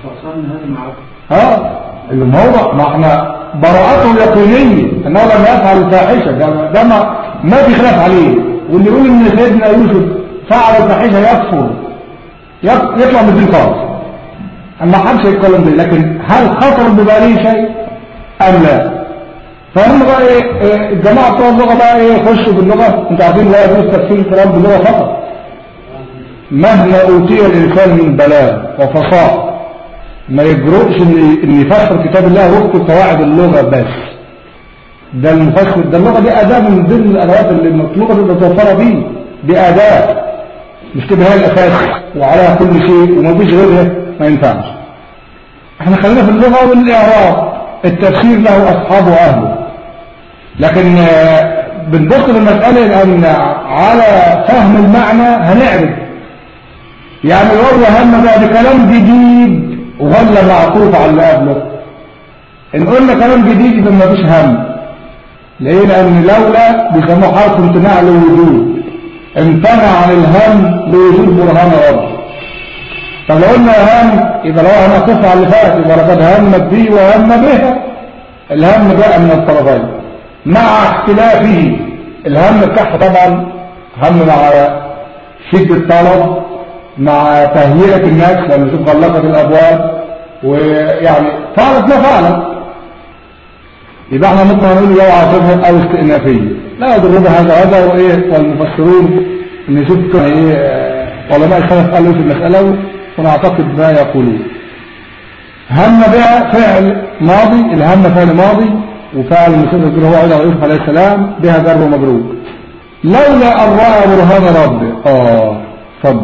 ها اللي هو ما احنا براءته يقينية انه لم يفعل الفاحشة ده, ده ما, ما في خلاف عليه واللي يقول ان سيدنا يوسف فعل الفاحشة يكفر يطلع من الدين خالص ما حدش يتكلم به لكن هل خطر بباليه شيء ام لا فهم بقى ايه إيه، الجماعه بتوع اللغه بقى ايه يخشوا باللغه انتوا عارفين لا يجوز تفسير الكلام باللغه فقط مهما اوتي الانسان من بلاغ وفصاحه ما يجرؤش ان ان يفسر كتاب الله وفق قواعد اللغه بس ده المفسر ده اللغه دي اداه من ضمن الادوات اللي المطلوبه تبقى متوفره فيه دي اداه مش تبقى هي الاساس وعليها كل شيء وما فيش غيرها ما ينفعش احنا خلينا في اللغه والاعراب التفسير له اصحابه واهله لكن آه، بنبص للمساله لان على فهم المعنى هنعرف يعني الوضع هم بقى بكلام جديد ولا معطوف على اللي قبله ان قلنا كلام جديد يبقى ما فيش هم ليه لان لولا بيسموه حرف امتناع للوجود امتنع عن الهم لوجود برهان رب طب لو قلنا هم يبقى لو هنقص على اللي فات يبقى لقد همت به وهم بها الهم جاء من الطرفين مع اختلافه الهم بتاعها طبعا هم مع شدة الطلب مع تهيئة الناس لما تشوف غلقت الأبواب ويعني فعلت ما فعلت يبقى احنا ممكن نقول يا عاصفة أو استئنافية لا يضر هذا هذا وإيه والمفسرون اللي شفت إيه آه، علماء السلف قالوا في المسألة ونعتقد ما يقولون هم بها فعل ماضي الهم فعل ماضي وفعل المسلم هو عيد يوسف عليه السلام بها جر ومبروك لولا أن رأى برهان ربه اه فضل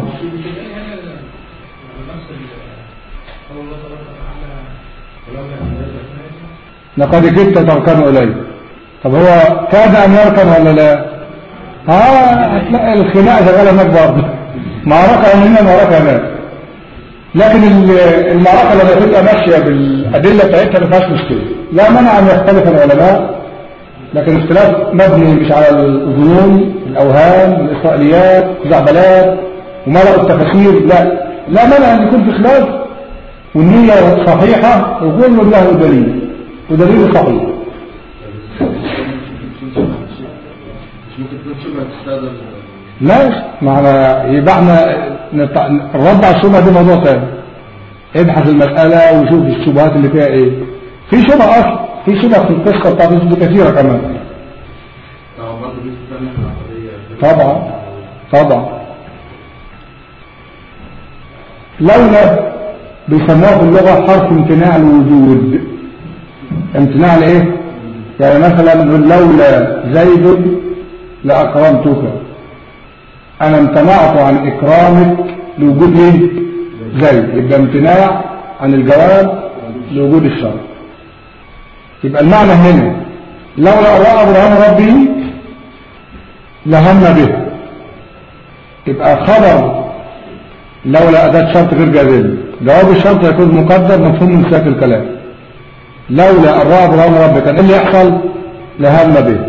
لقد كدت تركن إليه طب هو كاد أن يركن ولا لا اه هتلاقي الخناقة شغالة هناك برضه معركة هنا معركة هناك لكن المعركة لما تبقى ماشية بالأدلة بتاعتها ما فيهاش مشكلة لا منع أن يختلف العلماء لكن اختلاف مبني مش على الظنون الأوهام الإسرائيليات الزعبلات وملأ التفاسير لا لا منع أن يكون في خلاف والنية صحيحة وكل له دليل ودليل صحيح لا معنى يبقى احنا الرد على الشبهه دي موضوع ثاني ابحث المسألة وشوف الشبهات اللي فيها ايه في شبهة اصلا في شبهة في القصة بتاعت دي كثيرة كمان طبعا طبعا لولا بيسموها في اللغة حرف امتناع الوجود امتناع لايه يعني مثلا لولا زيد لأكرمتك أنا امتنعت عن إكرامك لوجود ايه زيد يبقى امتناع عن الجواب لوجود الشرط يبقى المعنى هنا لولا رأى برهان ربي لهم به يبقى خبر لولا أداة شرط غير جازم جواب الشرط يكون مقدر مفهوم من سياق الكلام لولا أن رأى برهان ربي كان إيه اللي يحصل لهم به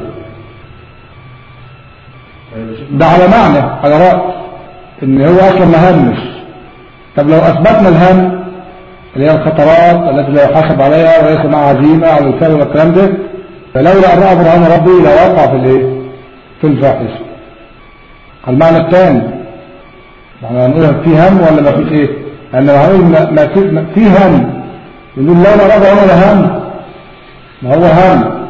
ده على معنى على رأي ان هو اصلا ما همش طب لو اثبتنا الهم اللي هي الخطرات التي لا يحاسب عليها وليس مع عزيمة على الوسائل والكلام ده فلولا ان رأى برهان ربي لوقع في الايه في الفاحشة المعنى الثاني يعني هنقول في هم ولا ما فيش ايه لان لو هنقول ما في ما في هم يقول لولا رأى برهان هم ما هو هم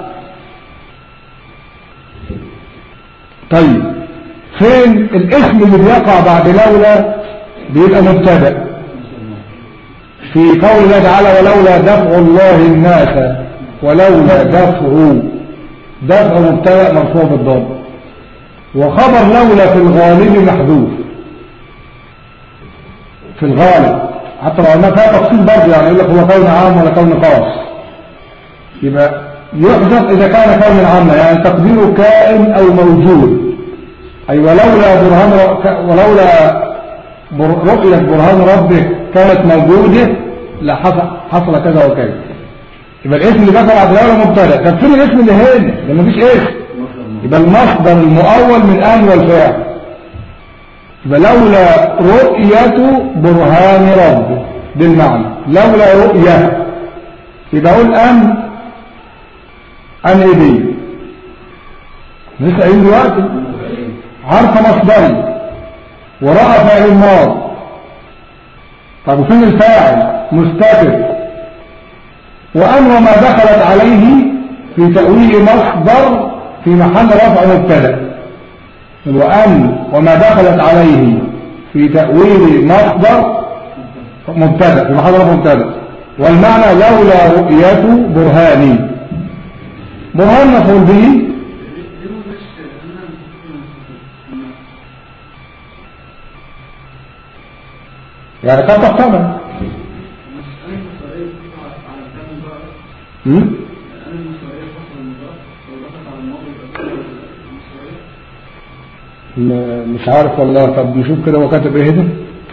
طيب فين الاسم اللي بيقع بعد لولا بيبقى مبتدا في قول الله تعالى ولولا دفع الله الناس ولولا دفع دفع مبتدا مرفوع بالضم وخبر لولا في الغالب محذوف في الغالب حتى لو ما فيها تفصيل برضه يعني يقول لك هو كون عام ولا كون خاص يبقى يحذف اذا كان كون عام يعني تقديره كائن او موجود أي ولولا برهان ولولا رؤية برهان ربك كانت موجودة لحصل كذا وكذا يبقى الاسم اللي دخل على لولا مبتدا طب فين الاسم اللي هنا ده مفيش اسم يبقى المصدر المؤول من ان والفاعل يبقى لولا رؤية برهان ربك بالمعنى لولا رؤية يبقى اقول ان ان ايه دي لسه قايل دلوقتي عرف مصدري ورأى فعل الماض طب وفين الفاعل مستتر وأن وما دخلت عليه في تأويل مصدر في محل رفع مبتدا وأن وما دخلت عليه في تأويل مصدر مبتدا في محل رفع مبتدا والمعنى لولا رؤية برهاني برهان مفعول به يعني قد تحتمل مش عارف والله طب نشوف كده هو كاتب ايه ده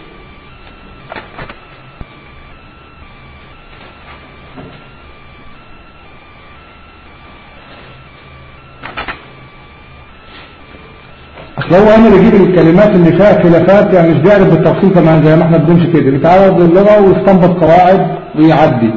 اصل هو انا بجيب الكلمات اللي فيها خلافات يعني مش بيعرف بالتفصيل كمان زي ما احنا بنمشي كده بيتعرض للغه ويستنبط قواعد ويعدي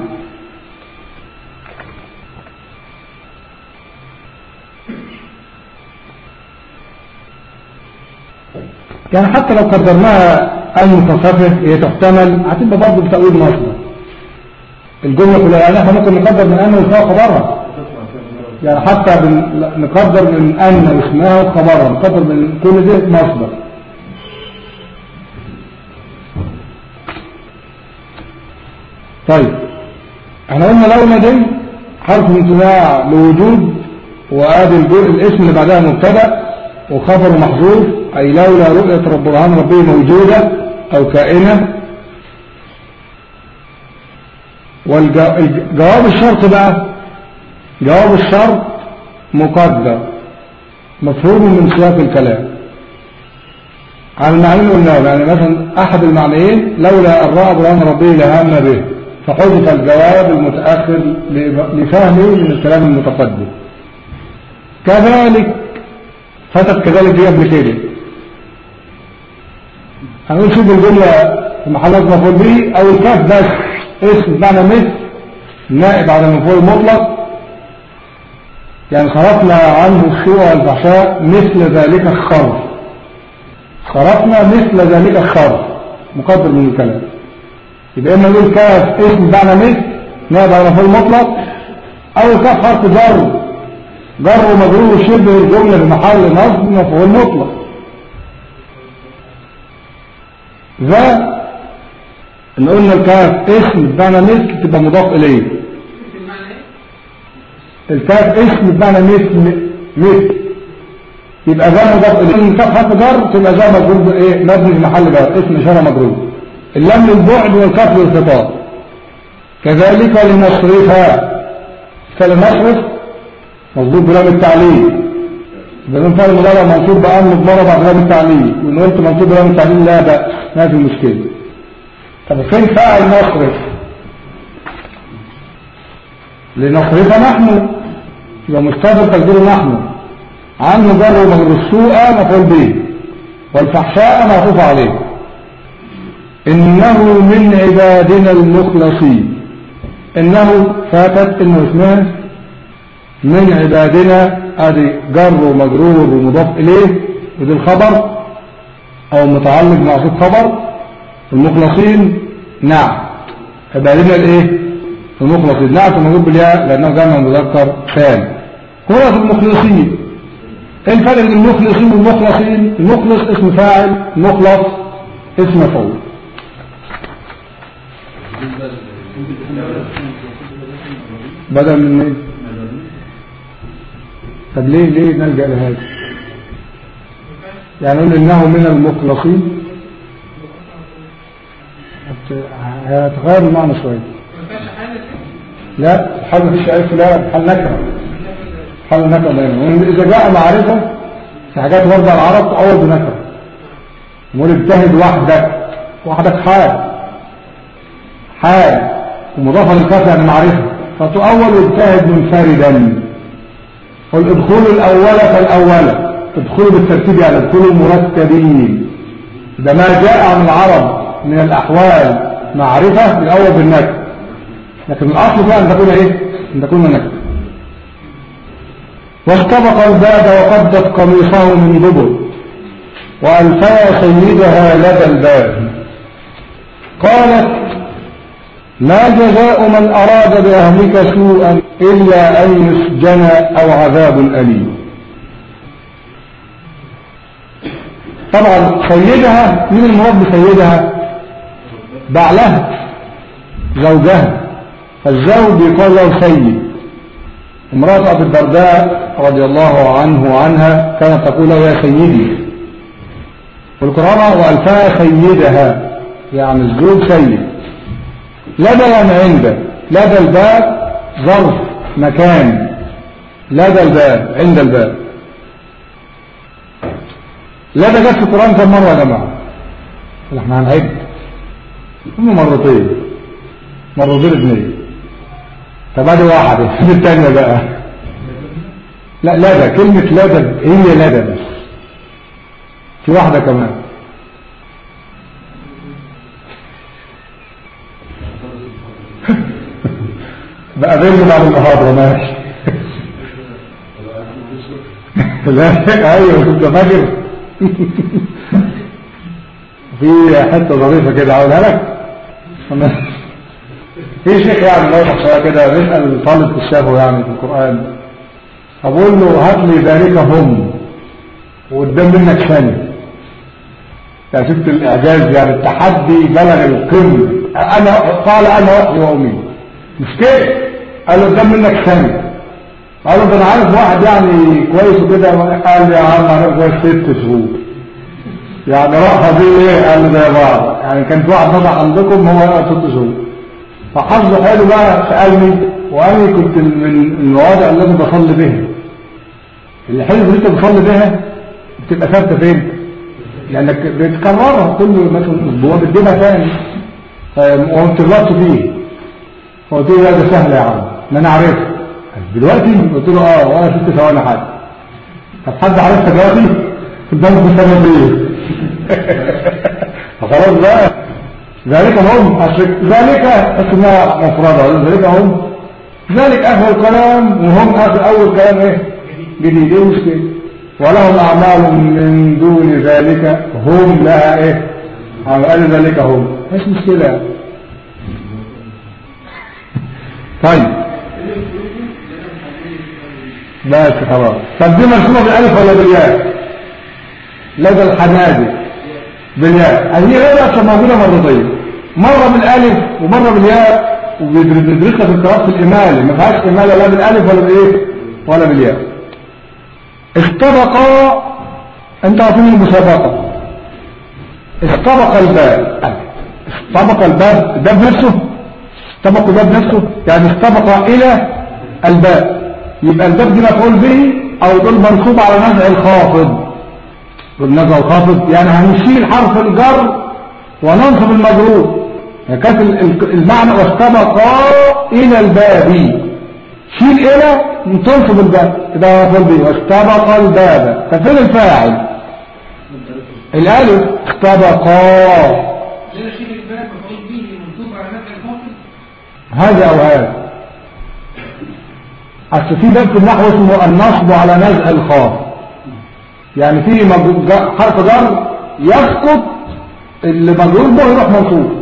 يعني حتى لو قدرناها المتصفح هي تحتمل هتبقى برضه بتأويل مصدر الجملة كلها يعني احنا ممكن نقدر من أن واسمها خبرها يعني حتى نقدر من أن واسمها خبرها نقدر من كل ده مصدر طيب احنا قلنا لولا دي حرف امتناع لوجود وادي الاسم اللي بعدها مبتدا وخبر محذوف أي لولا رؤية رب العالمين ربه موجودة أو كائنة والجواب الشرط بقى جواب الشرط مقدر مفهوم من سياق الكلام على المعنيين قلناه يعني مثلا أحد المعنيين لولا أن رأى برهان ربه لهم به فحذف الجواب المتأخر لفهمه من الكلام المتقدم كذلك فتت كذلك دي قبل كده هنقول شوف الجملة في محلات مفعول به او الكاف بس اسم بمعنى مثل نائب على المفعول المطلق يعني صرفنا عنه السوء والفحشاء مثل ذلك الخرف صرفنا مثل ذلك الخرف مقدر من الكلام يبقى اما نقول كاف اسم بمعنى مثل نائب على المفعول المطلق او الكاف حرف جر جر ومجرور شبه الجملة بمحل نصب مفعول مطلق ذا ان قلنا الكاف اسم بمعنى مثل تبقى مضاف اليه الكاف اسم بمعنى مثل مثل يبقى ذا مضاف اليه الكاف حرف جر تبقى ذا مجرور ايه مبني في محل جر اسم اشاره مجرور اللام للبعد والكاف للخطاب كذلك لنصرفها فلنصرف مظبوط بلام التعليل إذا كان فعل مضارع منصوب بأن مضمرة بعد لام التعليل وإن قلت منصوب بلام التعليل لا بأس ما في مشكلة طب فين فاعل نصرف لنصرف نحن يبقى مستقبل تقدير نحن عنه جر ومجر السوء مفعول به والفحشاء معطوف عليه إنه من عبادنا المخلصين إنه فاتت إنه اسمها من عبادنا ادي جر ومجرور ومضاف اليه ودي الخبر او متعلق معصوب خبر المخلصين نعم عبادنا الايه المخلصين نعم موجود بالياء لانه جمع مذكر ثاني هو في المخلصين ايه الفرق بين المخلصين والمخلصين المخلص اسم فاعل مخلص اسم مفعول بدل من ايه طب ليه ليه نلجأ لهذا يعني نقول إنه من المخلصين هيتغير المعنى شوية لا حل مفيش عرف لا حل نكرة حل نكرة دايما إذا جاء معرفة في حاجات وردة العرب تأول بنكرة نقول اجتهد وحدك وحدك حال حال ومضافة للكاف يعني معرفة فتؤول واجتهد منفردا والادخول الأول فالأول ادخلوا بالترتيب يعني ادخلوا مرتبين ده ما جاء عن العرب من الأحوال معرفة الأول بالنكر لكن الأصل فيها أن تكون إيه؟ أن تكون نكر واستبق الباب وقدت قميصه من دبر وألفى سيدها لدى الباب قالت ما جزاء من أراد بأهلك سوءا إلا أن يسجن أو عذاب أليم طبعا سيدها من المراد بسيدها بعلها زوجها فالزوج يقال له سيد امرأة أبي الدرداء رضي الله عنه وعنها كانت تقول يا سيدي والقرآن وألفها سيدها يعني الزوج سيد لدى يعني عند لدى الباب ظرف مكان لدى الباب عند الباب لدى جت في القرآن كم مرة يا جماعة احنا هنعد هم مرتين مرتين اثنين طب ادي واحدة الثانية بقى لا لدى كلمة لدى هي لدى بس في واحدة كمان بقى بيني بعد المحاضرة ماشي لا ايوه كنت فاكر في حته ظريفه كده اقولها لك في شيخ يعني الله يحفظها كده بيسال طالب الشافه يعني في القران فبقول له هات لي ذلك هم وقدام منك ثاني يعني شفت الاعجاز يعني التحدي بلغ القمه انا قال انا وحدي وامي مش كده قال له قدام منك ثاني قال له ده انا عارف واحد يعني كويس وكده قال لي يا عم انا كويس ست شهور يعني راح دي ايه قال لي زي بعض يعني كان في واحد نضع عندكم هو ست شهور فحظه حلو بقى سالني وانا كنت من المواضع التي بصلي بها الحلو اللي انت بتصلي بها بتبقى ثابته فين؟ لانك بتكررها كل مثلا اسبوع بتجيبها تاني وما بتغلطش فيه فقلت له لا ده سهل يا عم ما انا عارفها دلوقتي قلت له اه وانا ست ثواني حد طب حد عرفت دلوقتي قدامك بسبب ايه فخلاص بقى ذلك هم ذلك اسمها مفردة ذلك هم ذلك اخر الكلام وهم اخر اول كلام ايه جديد ايه مشكلة ولهم اعمال من دون ذلك هم لها ايه قال ذلك هم مش مشكلة طيب بس خلاص طب دي مرسومه بالالف ولا بالياء لدى الحنادي بالياء هذه غير اصلا موجوده مرتين مره بالالف ومره بالياء وبندرسها في القراءات في الاماله ما فيهاش اماله لا بالالف ولا بايه ولا بالياء استبقى انت عارفين المسابقه استبق الباب استبق الباب الباب نفسه استبق الباب نفسه يعني استبق الى الباب يبقى الباب دي مفعول به او دول منصوب على نزع الخافض والنزع الخافض يعني هنشيل حرف الجر وننصب المجرور كانت المعنى واستبقا الى الباب شيل الى تنصب الباب ده مفعول به واستبق الباب ففين الفاعل الالف استبقا هذا او هذا اصل في باب في النحو اسمه النصب على نزع الخاف يعني في حرف جر يسقط اللي مجرور به يروح منصوب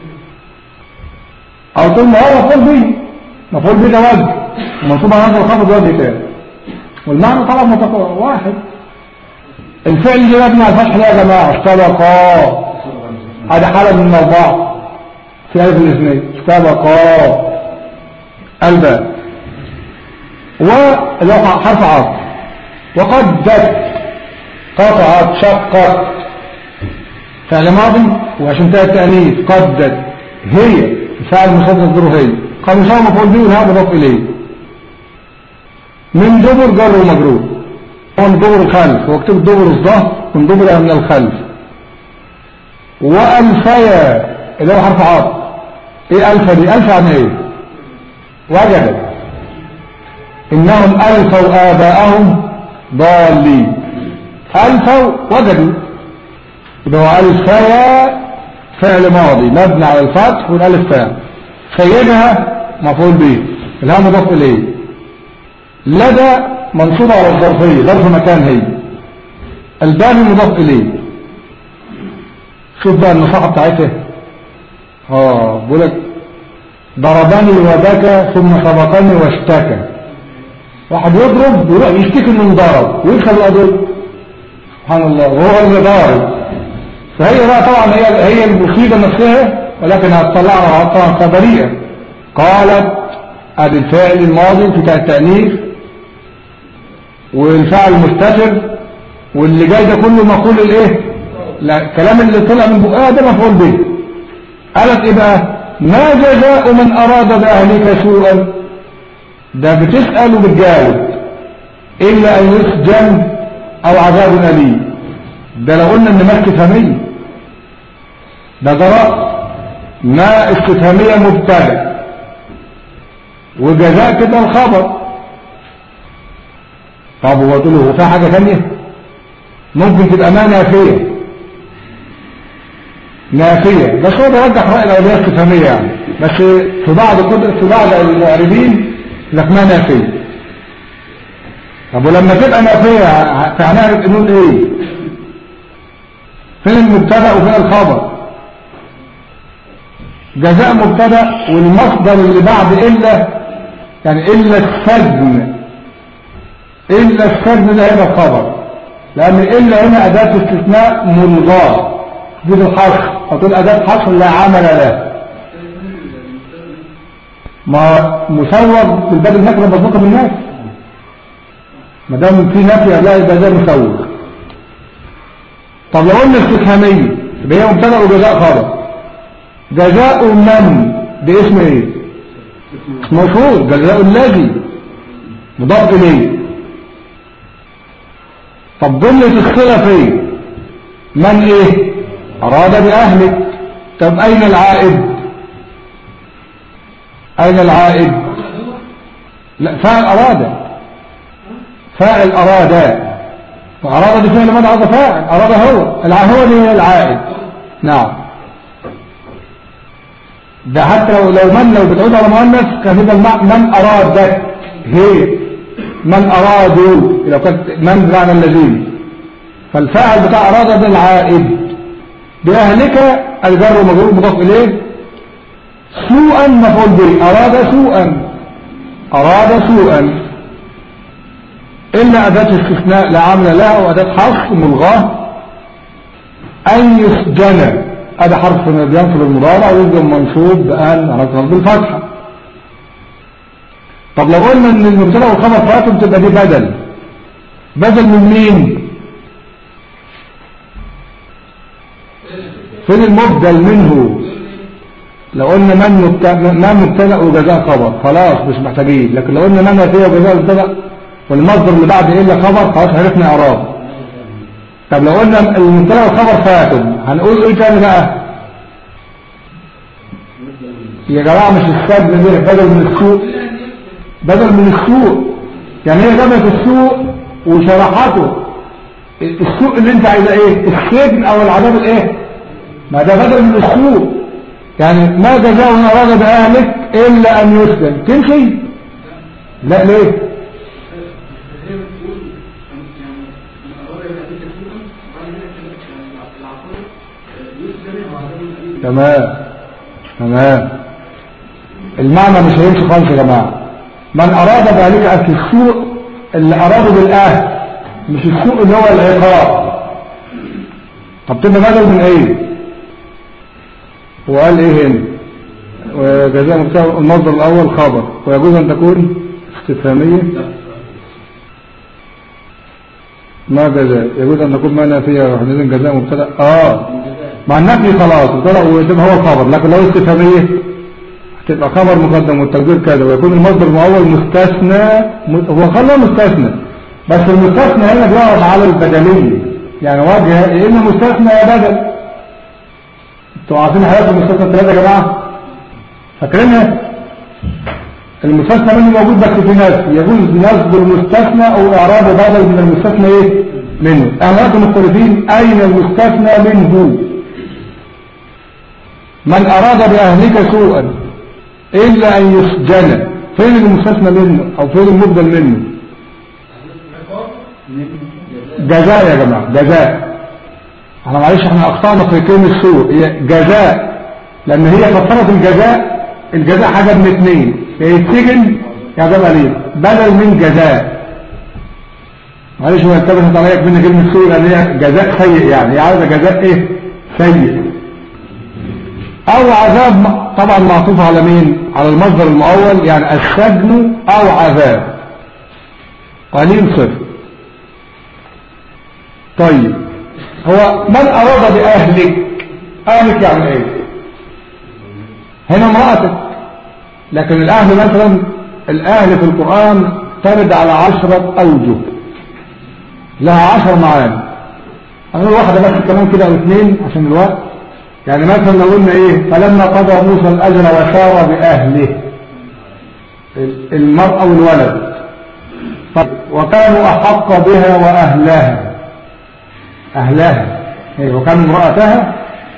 او طول ما هو مفعول به مفعول به ده وجه ومنصوب على نزع الخاف ده وجه تاني والمعنى طبعا متقارب واحد الفعل اللي مبني على الفتح ده يا جماعه استبقا هذه حاله من الاربعه في الف الاثنين استبقا الباب واللي هو حرف عطف وقدت قطعت شقت فعل ماضي وعشان تاء التأنيث قدت هي فعل مصدر الظروف هي قال مش هو مفعول به والهاء مضاف اليه من دبر جر ومجرور من دبر الخلف واكتب دبر الظهر من دبر من الخلف والفيا اللي هو حرف عطف ايه الفا دي الفا يعني ايه وجدت إنهم ألفوا آباءهم ضالين ألفوا وجدوا يبقى هو ألفيا فعل ماضي مبني على الفتح والألف فاء سيدها مفعول به الها مضاف إليه لدى منصوبة على الظرفية ظرف مكان هي الباب مضاف إليه شوف بقى النصاحة بتاعتها اه بقول لك ضربني وبكى ثم سبقني واشتكى واحد يضرب ويروح يشتكي انه انضرب ويدخل القضيه سبحان الله وهو اللي ضارب فهي بقى طبعا هي هي المصيبه نفسها ولكن هتطلعها طبعا خبريه قالت ادي الفاعل الماضي في التانيث والفعل المستتر واللي جاي ده كله مقول الايه لا الكلام اللي طلع من بقها ده مفعول به قالت ايه بقى ما جزاء من اراد باهلك سوءا ده بتسأل وبتجاوب الا ان يسجن او عذاب اليم ده لو قلنا ان ما استفهاميه ده جراء ما استفهاميه مبتدا وجزاء كده الخبر طب هو تقول له في حاجه ثانيه ممكن تبقى ما نافيه نافيه بس هو بيرجح راي الاولياء استفهاميه يعني بس في بعض في بعض المعربين لك ما نافيه طب ولما تبقى نافيه فهنعرف نقول ايه فين المبتدا وفين الخبر جزاء مبتدا والمصدر اللي بعد الا يعني الا السجن الا السجن ده هنا الخبر لان الا هنا اداه استثناء ملغاه دي الحصر فتقول اداه حصر لا عمل له ما مسوغ في الباب النكره مسبوقه بالناس ما دام في نفي لا يبقى ده مسوغ طب لو قلنا استفهاميه يبقى هي مبتدا وجزاء خبر جزاء من باسم ايه مشهور جزاء الذي مضاف اليه طب جملة الصلة فين من ايه اراد باهلك طب اين العائد اين العائد لا فاعل اراد فاعل اراد واراد بفعل من هذا فاعل اراد هو هو دي العائد نعم ده حتى لو لو من لو بتعود على مؤنث كان يبقى من ارادك هي من ارادوا لو كانت من بمعنى الذين فالفاعل بتاع اراد ده العائد باهلك الجر ومجرور مضاف اليه سوءا مفعول به اراد سوءا اراد سوءا الا اداه استثناء لا عمل لها واداه حصر ملغاه ان يسجن هذا حرف بينصب المضارع ويبقى منصوب بان على بالفتحه طب لو قلنا ان المبتدا والخبر فاتهم تبقى دي بدل بدل من مين فين المبدل منه لو قلنا من مبتدا مبتدا وجزاء خبر خلاص مش محتاجين لكن لو قلنا من فيها وجزاء مبتدا والمصدر اللي بعد الا خبر خلاص عرفنا اعراب طب لو قلنا المبتدا والخبر فاتم هنقول ايه تاني بقى يا جماعه مش السجن ده بدل من السوق بدل من السوق يعني هي جابت السوق وشرحته السوق اللي انت عايزه ايه السجن او العذاب الايه ما ده بدل من السوق يعني ما جزاء من اراد باهلك الا ان يسجن تمشي لا ليه تمام تمام المعنى مش هيمشي خالص يا جماعه من اراد ذلك اصل السوء اللي اراده بالاهل مش السوء اللي هو العقاب طب تبقى بدل من ايه وقال ايه هنا وجزاء مبتدا المصدر الاول خبر ويجوز ان تكون استفهاميه ما جزاء يجوز ان تكون ما نافيه وحينئذ جزاء مبتدا اه مع النفي خلاص وتبقى هو الخبر لكن لو استفهاميه هتبقى خبر مقدم والتقدير كذا ويكون المصدر المؤول مستثنى هو خلى مستثنى بس المستثنى هنا بيعرض على البدلية يعني وجه يا اما مستثنى يا بدل انتوا عارفين حياة المستثنى ثلاثة يا جماعة فاكرينها المستثنى منه موجود بس في ناس يجوز نصب المستثنى او اعرابه بدل من المستثنى ايه منه اهلاك مختلفين اين المستثنى منه من أراد بأهلك سوءا إلا أن يسجن فين المستثنى منه أو فين المبدل منه جزاء يا جماعة جزاء احنا معلش احنا أخطأنا في كلمة السوء هي جزاء لأن هي فسرت الجزاء الجزاء حاجة من اثنين يا يتسجن يا عذاب أليم بدل من جزاء معلش هو انتبهت عليك من كلمة سوء لأن هي جزاء سيء يعني هي عاوزة جزاء ايه سيء او عذاب طبعا معطوف على مين على المصدر المؤول يعني السجن او عذاب قليل صفر طيب هو من اراد باهلك اهلك يعني ايه هنا امرأتك لكن الاهل مثلا الاهل في القرآن ترد على عشرة اوجه لها عشر معاني هنقول واحدة بس كمان كده او اثنين عشان الوقت يعني مثلا لو قلنا ايه فلما قضى موسى الاجر وسار باهله المرأة والولد وكانوا احق بها واهلها اهلها ايه وكانوا امرأتها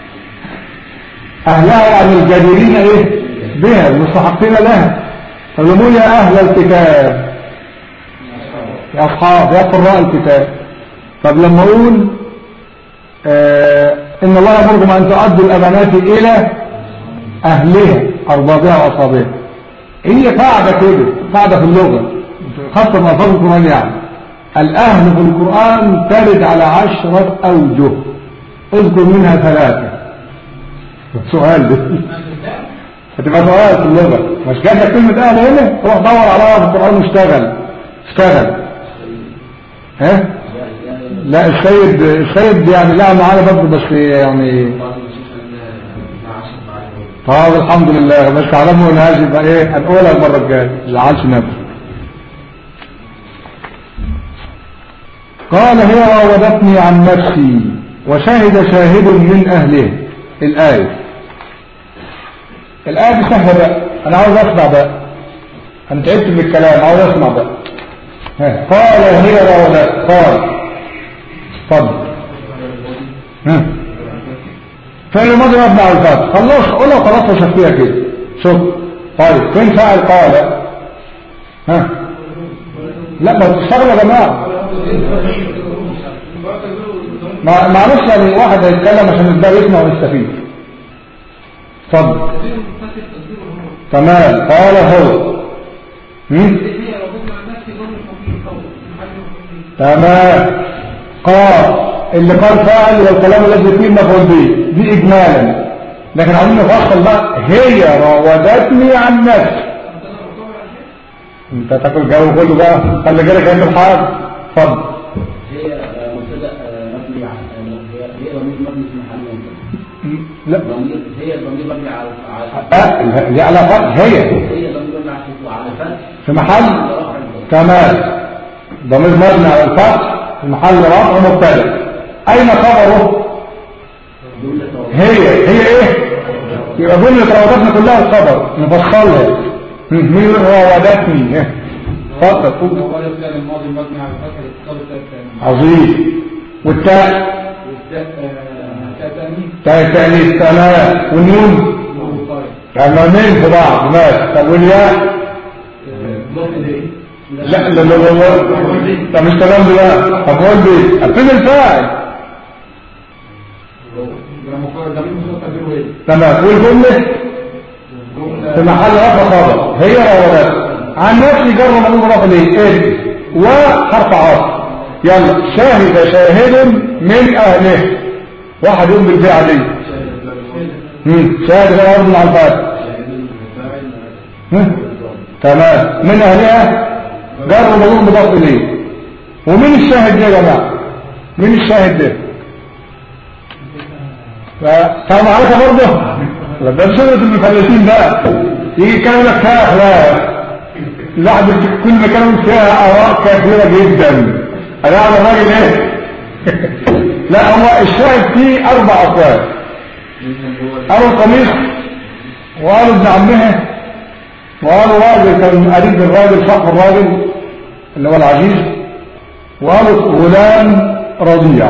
اهلها يعني الجديرين ايه بها المستحقين لها فلموا يا اهل الكتاب يا اصحاب يا قراء الكتاب طب لما اقول آه ان الله يامركم ان تؤدوا الامانات الى اهلها اربابها واصابها هي قاعده كده قاعده في اللغه خاصه من الفاظ القران يعني الاهل في القران ترد على عشره اوجه اذكر منها ثلاثه سؤال ده هتبقى سؤال في اللغه مش جات كلمه اهل هنا روح دور عليها في القران واشتغل اشتغل ها لا السيد السيد يعني لا معانا برضه بس يعني طب الحمد لله بس علمه ان هذه يبقى ايه هنقولها المره الجايه ما تزعلش نفسك قال هي راودتني عن نفسي وشهد شاهد من اهله الايه الايه دي سهله بقى انا عاوز اسمع بقى انا تعبت من الكلام عاوز اسمع بقى ها. قال هي راودت قال اتفضل فعل الماضي مبني على الفتح خلص قولها وخلاص وشفتيها كده شوف طيب فين فاعل قال ها لا ما تشتغل يا جماعه معلش يعني واحد هيتكلم عشان الباب يسمع ويستفيد اتفضل تمام قال هو تمام قال اللي قال فاعل والكلام الذي فيه مفعول به دي اجمالا لكن عايزين نفصل بقى هي راودتني عن نفسي انت تاكل جو كله بقى خلي بالك انت الحاج اتفضل هي مبتدا مبني على هي ضمير مبني في محل لا ضمير هي ضمير مبني على على أه دي على فتح هي هي ضمير مبني على على فتح في محل تمام ضمير مبني على الفتح في محل رفع مبتدا اين خبره هي هي ايه يبقى جمله راودتنا كلها الخبر نفصلها مين راودتني إيه؟ اتفضل قول وقال الفعل الماضي مبني على الفتح الاتصال التاء عظيم والتاء والتاء تأنيث تاء التانيث تمام والنون نون طارق يعني نونين في بعض ماشي طب والياء لا لا لا لا ده مش كلام ده بقى طب قول لي فين الفاعل لما قال ضمير مصدر تقديره ايه؟ تمام والجمله في محل رفع خبر هي راودت عن نفسي جر مقول رفع ليه ايه وحرف عاطف يلا شاهد شاهد من اهله واحد يقوم بالفعل دي مم. شاهد غير ارض على الفاتح تمام من اهلها جر مقول مضاف اليه ومين الشاهد ده يا جماعه مين الشاهد ده فاهم عليك برضه لا ده سنة المفلسين بقى يجي يتكلم لك فيها اخلاق الواحد كل ما كلام فيها اراء كثيرة جدا انا اعمل الراجل ايه لا هو الشاهد فيه اربع اقوال قالوا القميص وقالوا ابن عمها وقالوا راجل كان قريب الراجل صاحب الراجل اللي هو العزيز وقالوا غلام رضيع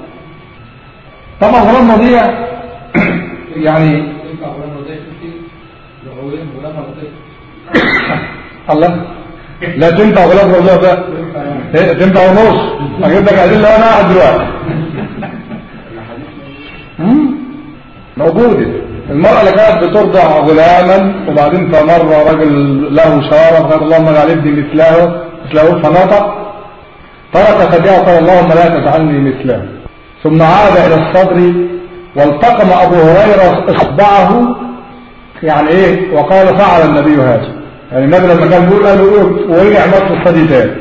طبعا غلام رضيع يعني ينفع غلام رضيع شفتي لغويا غلام رضيع الله لا تنفع غلام رضيع ده إيه، تنفع ونص اجيب لك ادله وانا قاعد دلوقتي مم؟ موجوده المرأة اللي كانت بترضع غلاما وبعدين فمر رجل له شارة فقال اللهم اجعل ابني مثله مثله فنطق ترك ثديها وقال اللهم لا تجعلني مثله ثم عاد إلى الصدر والتقم أبو هريرة إصبعه يعني إيه وقال فعل النبي هذا يعني النبي لما كان بيقول قال له إيه ورجع نص الصدي تاني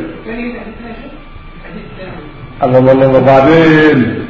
الله الله الله وبعدين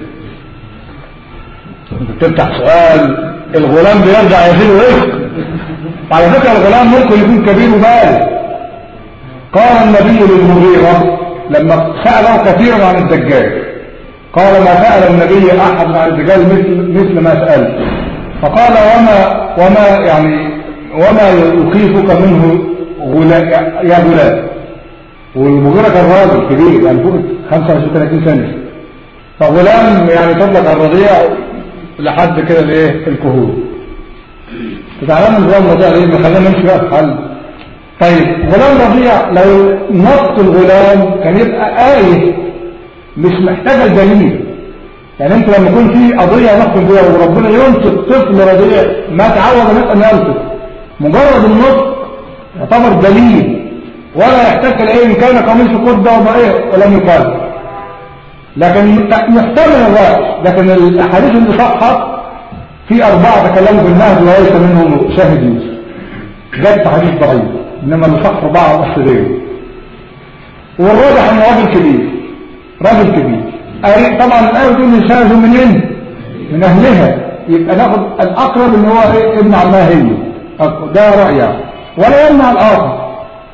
انت بتفتح سؤال الغلام بيرجع يزيد ويفق على فكرة الغلام ممكن يكون كبير وبالغ قال النبي للمغيرة لما سأله كثيرا عن الدجال قال ما سأل النبي أحد عن الدجال مثل, مثل ما سأل فقال وما وما يعني وما يخيفك منه غلا يا غلام والمغيرة كان راجل كبير يعني فوق 25 30 سنة فغلام يعني تطلق الرضيع لحد كده الايه الكهول تعلم الغلام رضيع ليه ما خلينا نمشي بقى في حل طيب غلام رضيع لو نط الغلام كان يبقى آية مش محتاجة دليل يعني انت لما يكون في قضية نقل بيها وربنا ينطق طفل رضيع ما تعود ان ينطق مجرد النطق يعتبر دليل ولا يحتاج لايه ان كان قميص قدة وما ايه ولم يقال لكن محتمل الرأي لكن الاحاديث اللي صحت في اربعة تكلموا بالنهج وليس منهم شاهد يوسف جت حديث ضعيف انما اللي صح اربعة والسرين والراجح انه راجل كبير راجل كبير أي طبعا الآية تقول نساءه منين من أهلها يبقى ناخد الأقرب اللي هو إيه ابن عمها هي ده رأيها ولا يمنع الآخر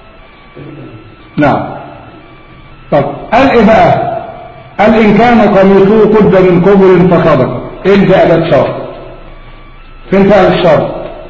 نعم طب قال إيه بقى قال إن كان قميصه قد من قبل فصدق إيه ده أداة شرط فين فعل الشرط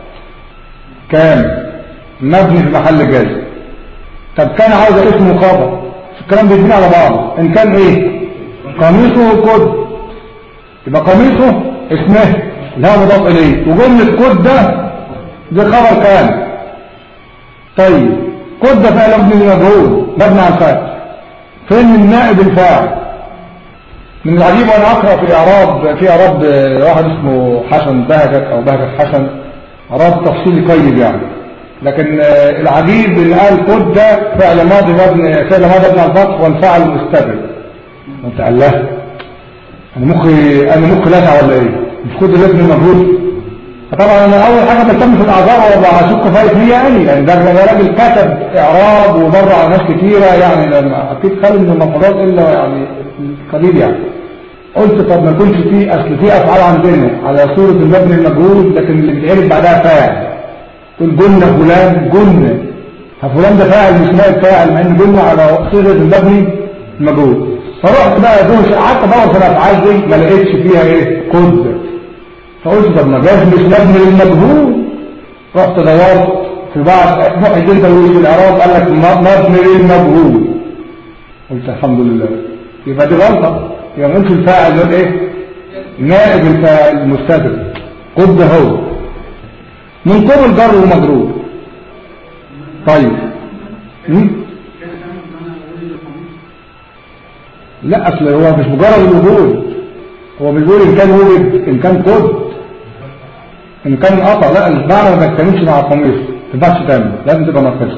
كان مبني في محل جاز طب كان عاوز اسمه خبر الكلام بيبني على بعضه إن كان إيه قميصه كد يبقى قميصه اسمه لا مضاف اليه وجملة كد ده ده خبر كان طيب كد ده فعل ابن المجهول مبني على الفاعل فين النائب الفاعل من العجيب وانا اقرا في اعراب في اعراب واحد اسمه حسن بهجت او بهجت حسن اعراب تفصيلي قيد يعني لكن العجيب اللي قال كد ده فعل ماضي مبني فعل ماضي مبني على الفتح والفاعل مستتر وانت قال له انا مخي انا مخي لاسع ولا ايه مش كل الاسم المجهول فطبعا انا اول حاجه بهتم في الاعذار وبشك فايت هي اني لان ده راجل كتب اعراب ومر على ناس كتيره يعني لما اكيد خالد من المفردات الا يعني قليل يعني قلت طب ما يكونش في اصل في افعال عندنا على صوره المبني المجهول لكن اللي بيتعرف بعدها فاعل تقول جنة فلان جنة ففلان ده فاعل مش نائب فاعل مع ان جنة على صيغه المبني المجهول فرحت بقى دوش قعدت ادور في الافعال دي ما لقيتش فيها ايه قد فقلت طب ما جاز مش مبني للمجهول رحت دورت في بعض محي الدين تلويش في الاعراب قال لك مبني للمجهول قلت الحمد لله يبقى دي غلطه يبقى ممكن الفاعل يقول ايه نائب الفاعل المستتر قد هو من قبل جر ومجرور طيب م? لا اصل هو مش مجرد الوجود هو بيقول ان كان وجد ان كان كود ان كان قطع لا المعنى ما تكتملش مع القميص ما تنفعش تعمل لازم تبقى مركزه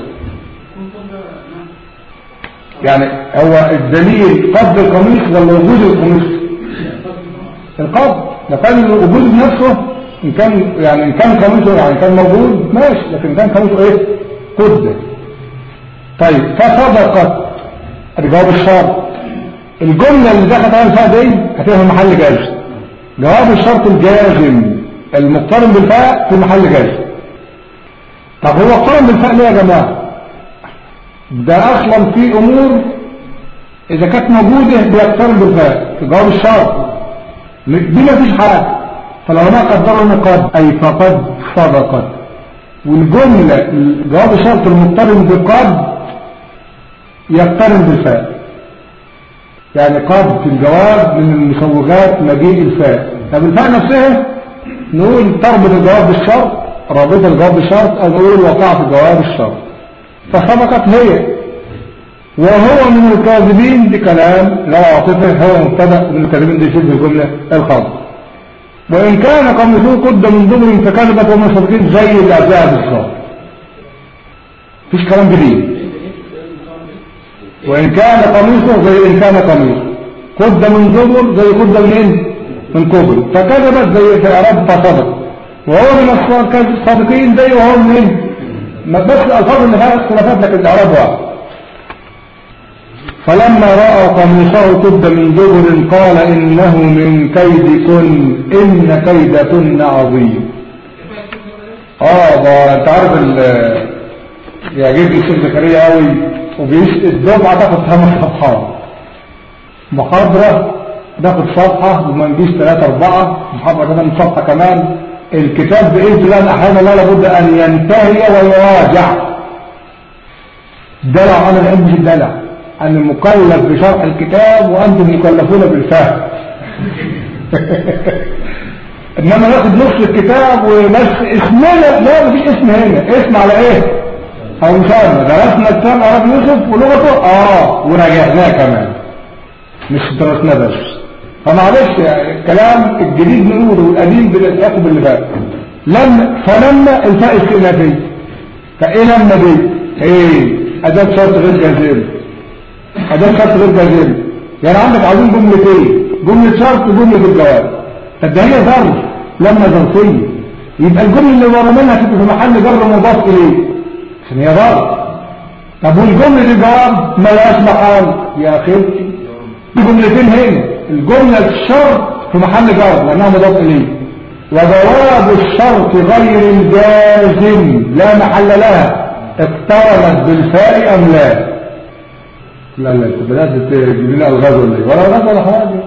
يعني هو الدليل قبض القميص ولا وجود القميص القبض لو كان وجود نفسه ان كان يعني ان كان قميصه يعني كان موجود ماشي لكن كان قميصه ايه قد طيب فصدقت الجواب الشرط الجملة اللي دخلت على الفاء دي هتبقى في محل جازم جواب الشرط الجازم المقترن بالفاء في محل جازم طب هو اقترن بالفاء ليه يا جماعة ده اصلا في امور اذا كانت موجودة بيقترن بالفاء في جواب الشرط دي ما فيش حاجة فالعلماء قدروا انه قد اي فقد صدقت والجملة جواب الشرط المقترن بقد يقترن بالفاء يعني قد في الجواب من المسوغات مجيء الفاء طب الفاء نفسها نقول تربط الجواب بالشرط رابطة الجواب بالشرط أو نقول وقع في جواب الشرط فسبقت هي وهو من الكاذبين دي كلام لا عاطفة هو مبتدا من الكاذبين دي شبه الجملة الخاصة وإن كان قميصه قد من دبر فكذبت ومن صدقين زي اللي قبلها بالظبط مفيش كلام جديد وإن كان قميصه زي إن كان قميصه قد من دبر زي قد من إيه؟ من كبر فكذبت زي في إعراب فصدق وهو من الصادقين زي وهو من إيه؟ ما بس الألفاظ اللي فيها اختلافات لكن الإعراب واحد فلما رأى قميصه قد من دبر قال إنه من كيدكن إن كيدكن عظيم اه ده انت عارف ال يعجبني الشيخ زكريا قوي وبيش الدفعه تاخد خمس صفحات محاضره تاخد صفحه وما نجيش ثلاثه اربعه محاضره كمان صفحه كمان الكتاب باذن الله احيانا لا لابد ان ينتهي ويراجع دلع انا ما بحبش الدلع انا مكلف بشرح الكتاب وانتم مكلفون بالفهم انما ناخد نص الكتاب وبس اسمنا لا مفيش اسم هنا اسم على ايه او مسامة درسنا كتاب عرب يوسف ولغته اه وراجعناه كمان مش درسناه بس فمعلش يعني الكلام الجديد نقوله والقديم بنلحقه باللي فات لما فلما الفاء استئنافيه فايه لما دي ايه اداه شرط غير جازم اداه شرط غير جازم يعني عندك عاوزين جملتين جمله شرط وجمله الجواب طب ده هي ظرف لما ظرفيه يبقى الجمله اللي ورا منها تبقى في محل جر مضاف اليه عشان هي ضرب طب والجمله دي جواب ما لهاش محل يا اخي جملتين هنا الجمله الشرط في محل جر لانها مضاف اليه وجواب الشرط غير الجازم لا محل لها اقترنت بالفاء ام لا لا لا انت بدات تجيب لنا الغاز ولا ايه ولا غاز ولا حاجه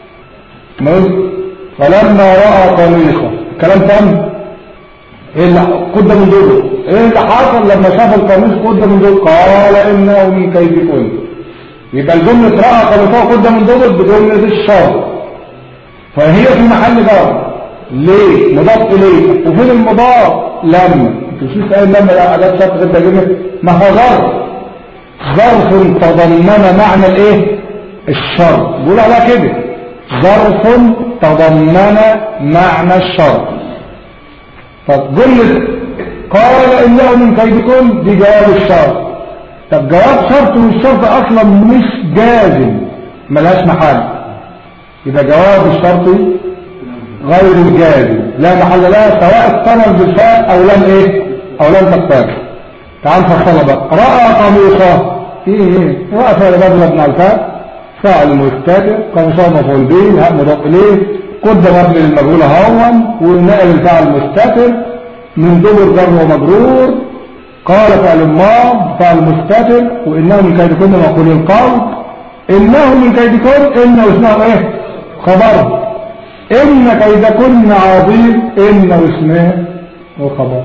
فلما راى قميصه الكلام تم ايه اللي قد من دول ايه اللي حصل لما شاف القميص قد من دول قال انه من كيدكن يبقى الجمله راى قميصه قد من دول بجمله الشر فهي في محل جر ليه مضاف اليه وفين المضاف لما انت مش قايل لما لا اداه شرط غير ترجمه ما هو ظرف ظرف تضمن معنى الايه الشر بيقول عليها كده ظرف تضمن معنى الشر طب جملة قال إنه من كيدكم دي جواب الشرط طب جواب شرط والشرط أصلا مش جازم ملهاش محل إذا جواب الشرط غير الجازم لا محل لها سواء اقترن بالفاء أو لم إيه أو لم تقترن تعال فصل بقى رأى قميصه إيه إيه رأى فعل بدل بن الفاء فاعل مستتر قميصه مفعول به هاء مضاف إليه قدم ابن المجهول هون ونقل الفعل مستتر من دبر جر ومجرور قال فعل ماض فعل مستتر وانه من كيدكن مقول القول انه من كيدكن انه اسمه ايه خبر ان كيدكن عظيم انه اسمه وخبر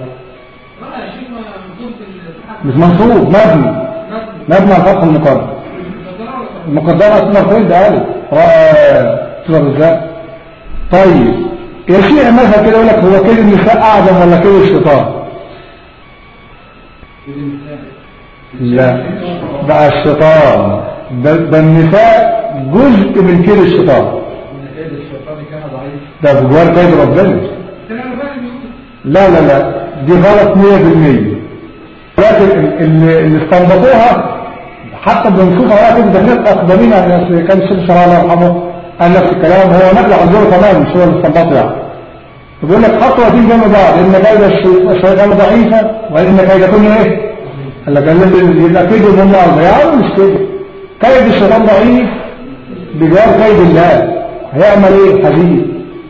مش منصوب مبني مبني على فتح المقدر المقدرة اسمها فين ده قال رأى تضرب ازاي طيب يا شيء مثلا كده يقول لك هو كده النساء اعظم ولا كده الشيطان لا بقى الشيطان ده, ده النساء جزء من كده الشيطان ده بجوار كيد ربنا لا لا لا دي غلط 100% لكن اللي, اللي استنبطوها حتى بنشوفها على كده ده ناس اقدمين يعني كان الشيخ شرع الله يرحمه قال نفس الكلام هو نقل عن زوره تمام مش هو اللي استنبطه يعني بيقول لك خطوه دي جنب بعض ان كيد الشيطان ضعيفه وان كيدكن ايه قال لك يبقى كيد من الله يا مش كده كيد الشيطان ضعيف بجوار كيد الله هيعمل ايه حبيبي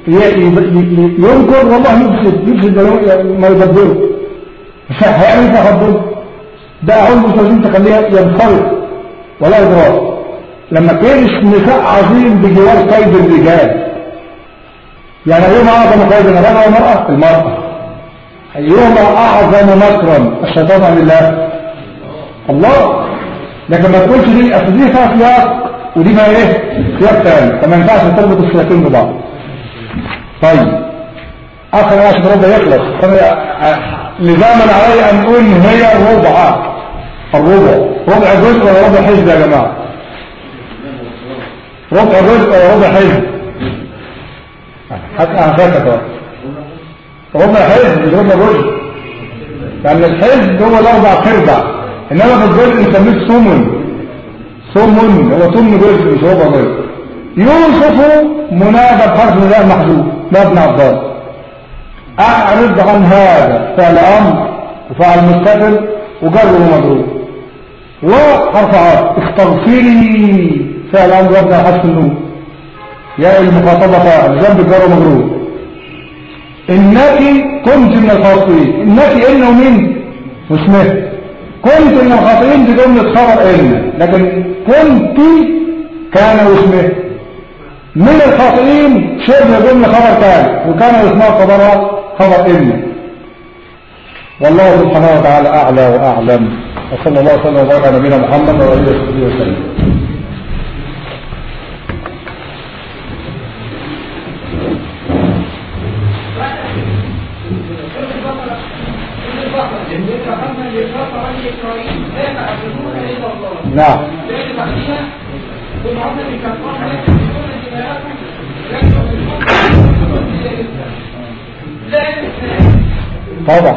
ينكر والله يفسد يفسد ما يبدله مش هيعمل ايه تخبره ده اقول مش لازم تخليها ينفرد ولا ادراك لما كانش نساء عظيم بجوار قيد الرجال يعني يوم اعظم قيد الرجال والمرأة المرأة يوم اعظم مكرا الشيطان عن الله الله لكن ما تقولش دي اصل دي فيها سياق ودي ما ايه سياق ثاني فما ينفعش تربط السياقين ببعض طيب اخر يا شيخ ربع يخلص لزاما علي ان اقول هي الربع الربع ربع جزء ولا ربع حزب يا جماعه ربع جزء ولا ربع حزب حتى هكذا هم حزب مش هم جزء لأن الحزب هو الأربع تربع إنما في الجزء نسميه سمن سمن هو سمن جزء مش هو جزء يوسف منادى بحرف نداء محذوف مبنى عباد أعرض عن هذا فعل أمر وفعل مستقل وجر ومضروب وحرف عاطف استغفري فعل أمر مبنى على حذف النون يا المخاطبة فاعل جنب الجر ومضروب إنك كنت من الخاطئين إنك إن ومين واسمه كنت من الخاطئين دي جملة خبر إن لكن كنت كان واسمه من الخاطئين شبه جملة خبر كان وكان واسمها خبر خبر إن والله سبحانه وتعالى أعلى وأعلم وصلى الله وسلم وبارك على نبينا محمد وعلى آله وصحبه وسلم نعم طبعا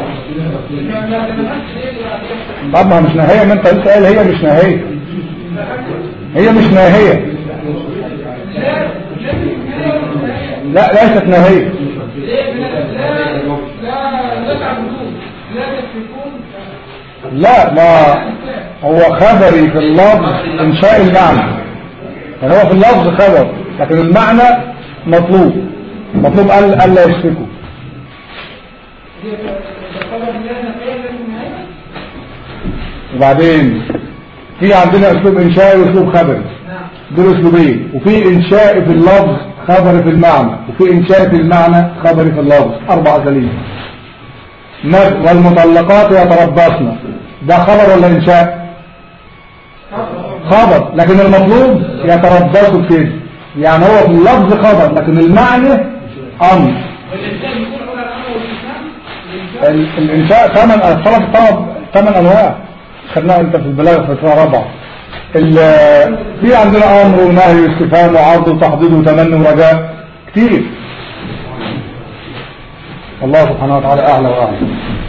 طبعا مش نهاية ما انت لسه قال هي مش نهاية هي مش نهاية لا ليست نهاية لا ما هو خبري في اللفظ انشاء المعنى يعني هو في اللفظ خبر لكن المعنى مطلوب مطلوب قال الا يشركوا وبعدين في عندنا اسلوب انشائي واسلوب خبري دول اسلوبين وفي انشاء في اللفظ خبري في المعنى وفي انشاء في المعنى خبري في اللفظ اربع اساليب والمطلقات يتربصن ده خبر ولا انشاء خبر لكن المطلوب يتربصوا كده يعني هو في اللفظ خبر لكن المعنى امر الانشاء ثمان الطلب طلب ثمان انواع خدناها انت في البلاغه في السنه رابعه في عندنا امر ونهي واستفهام وعرض وتحضيض وتمني ورجاء كتير الله سبحانه وتعالى اعلى واعلم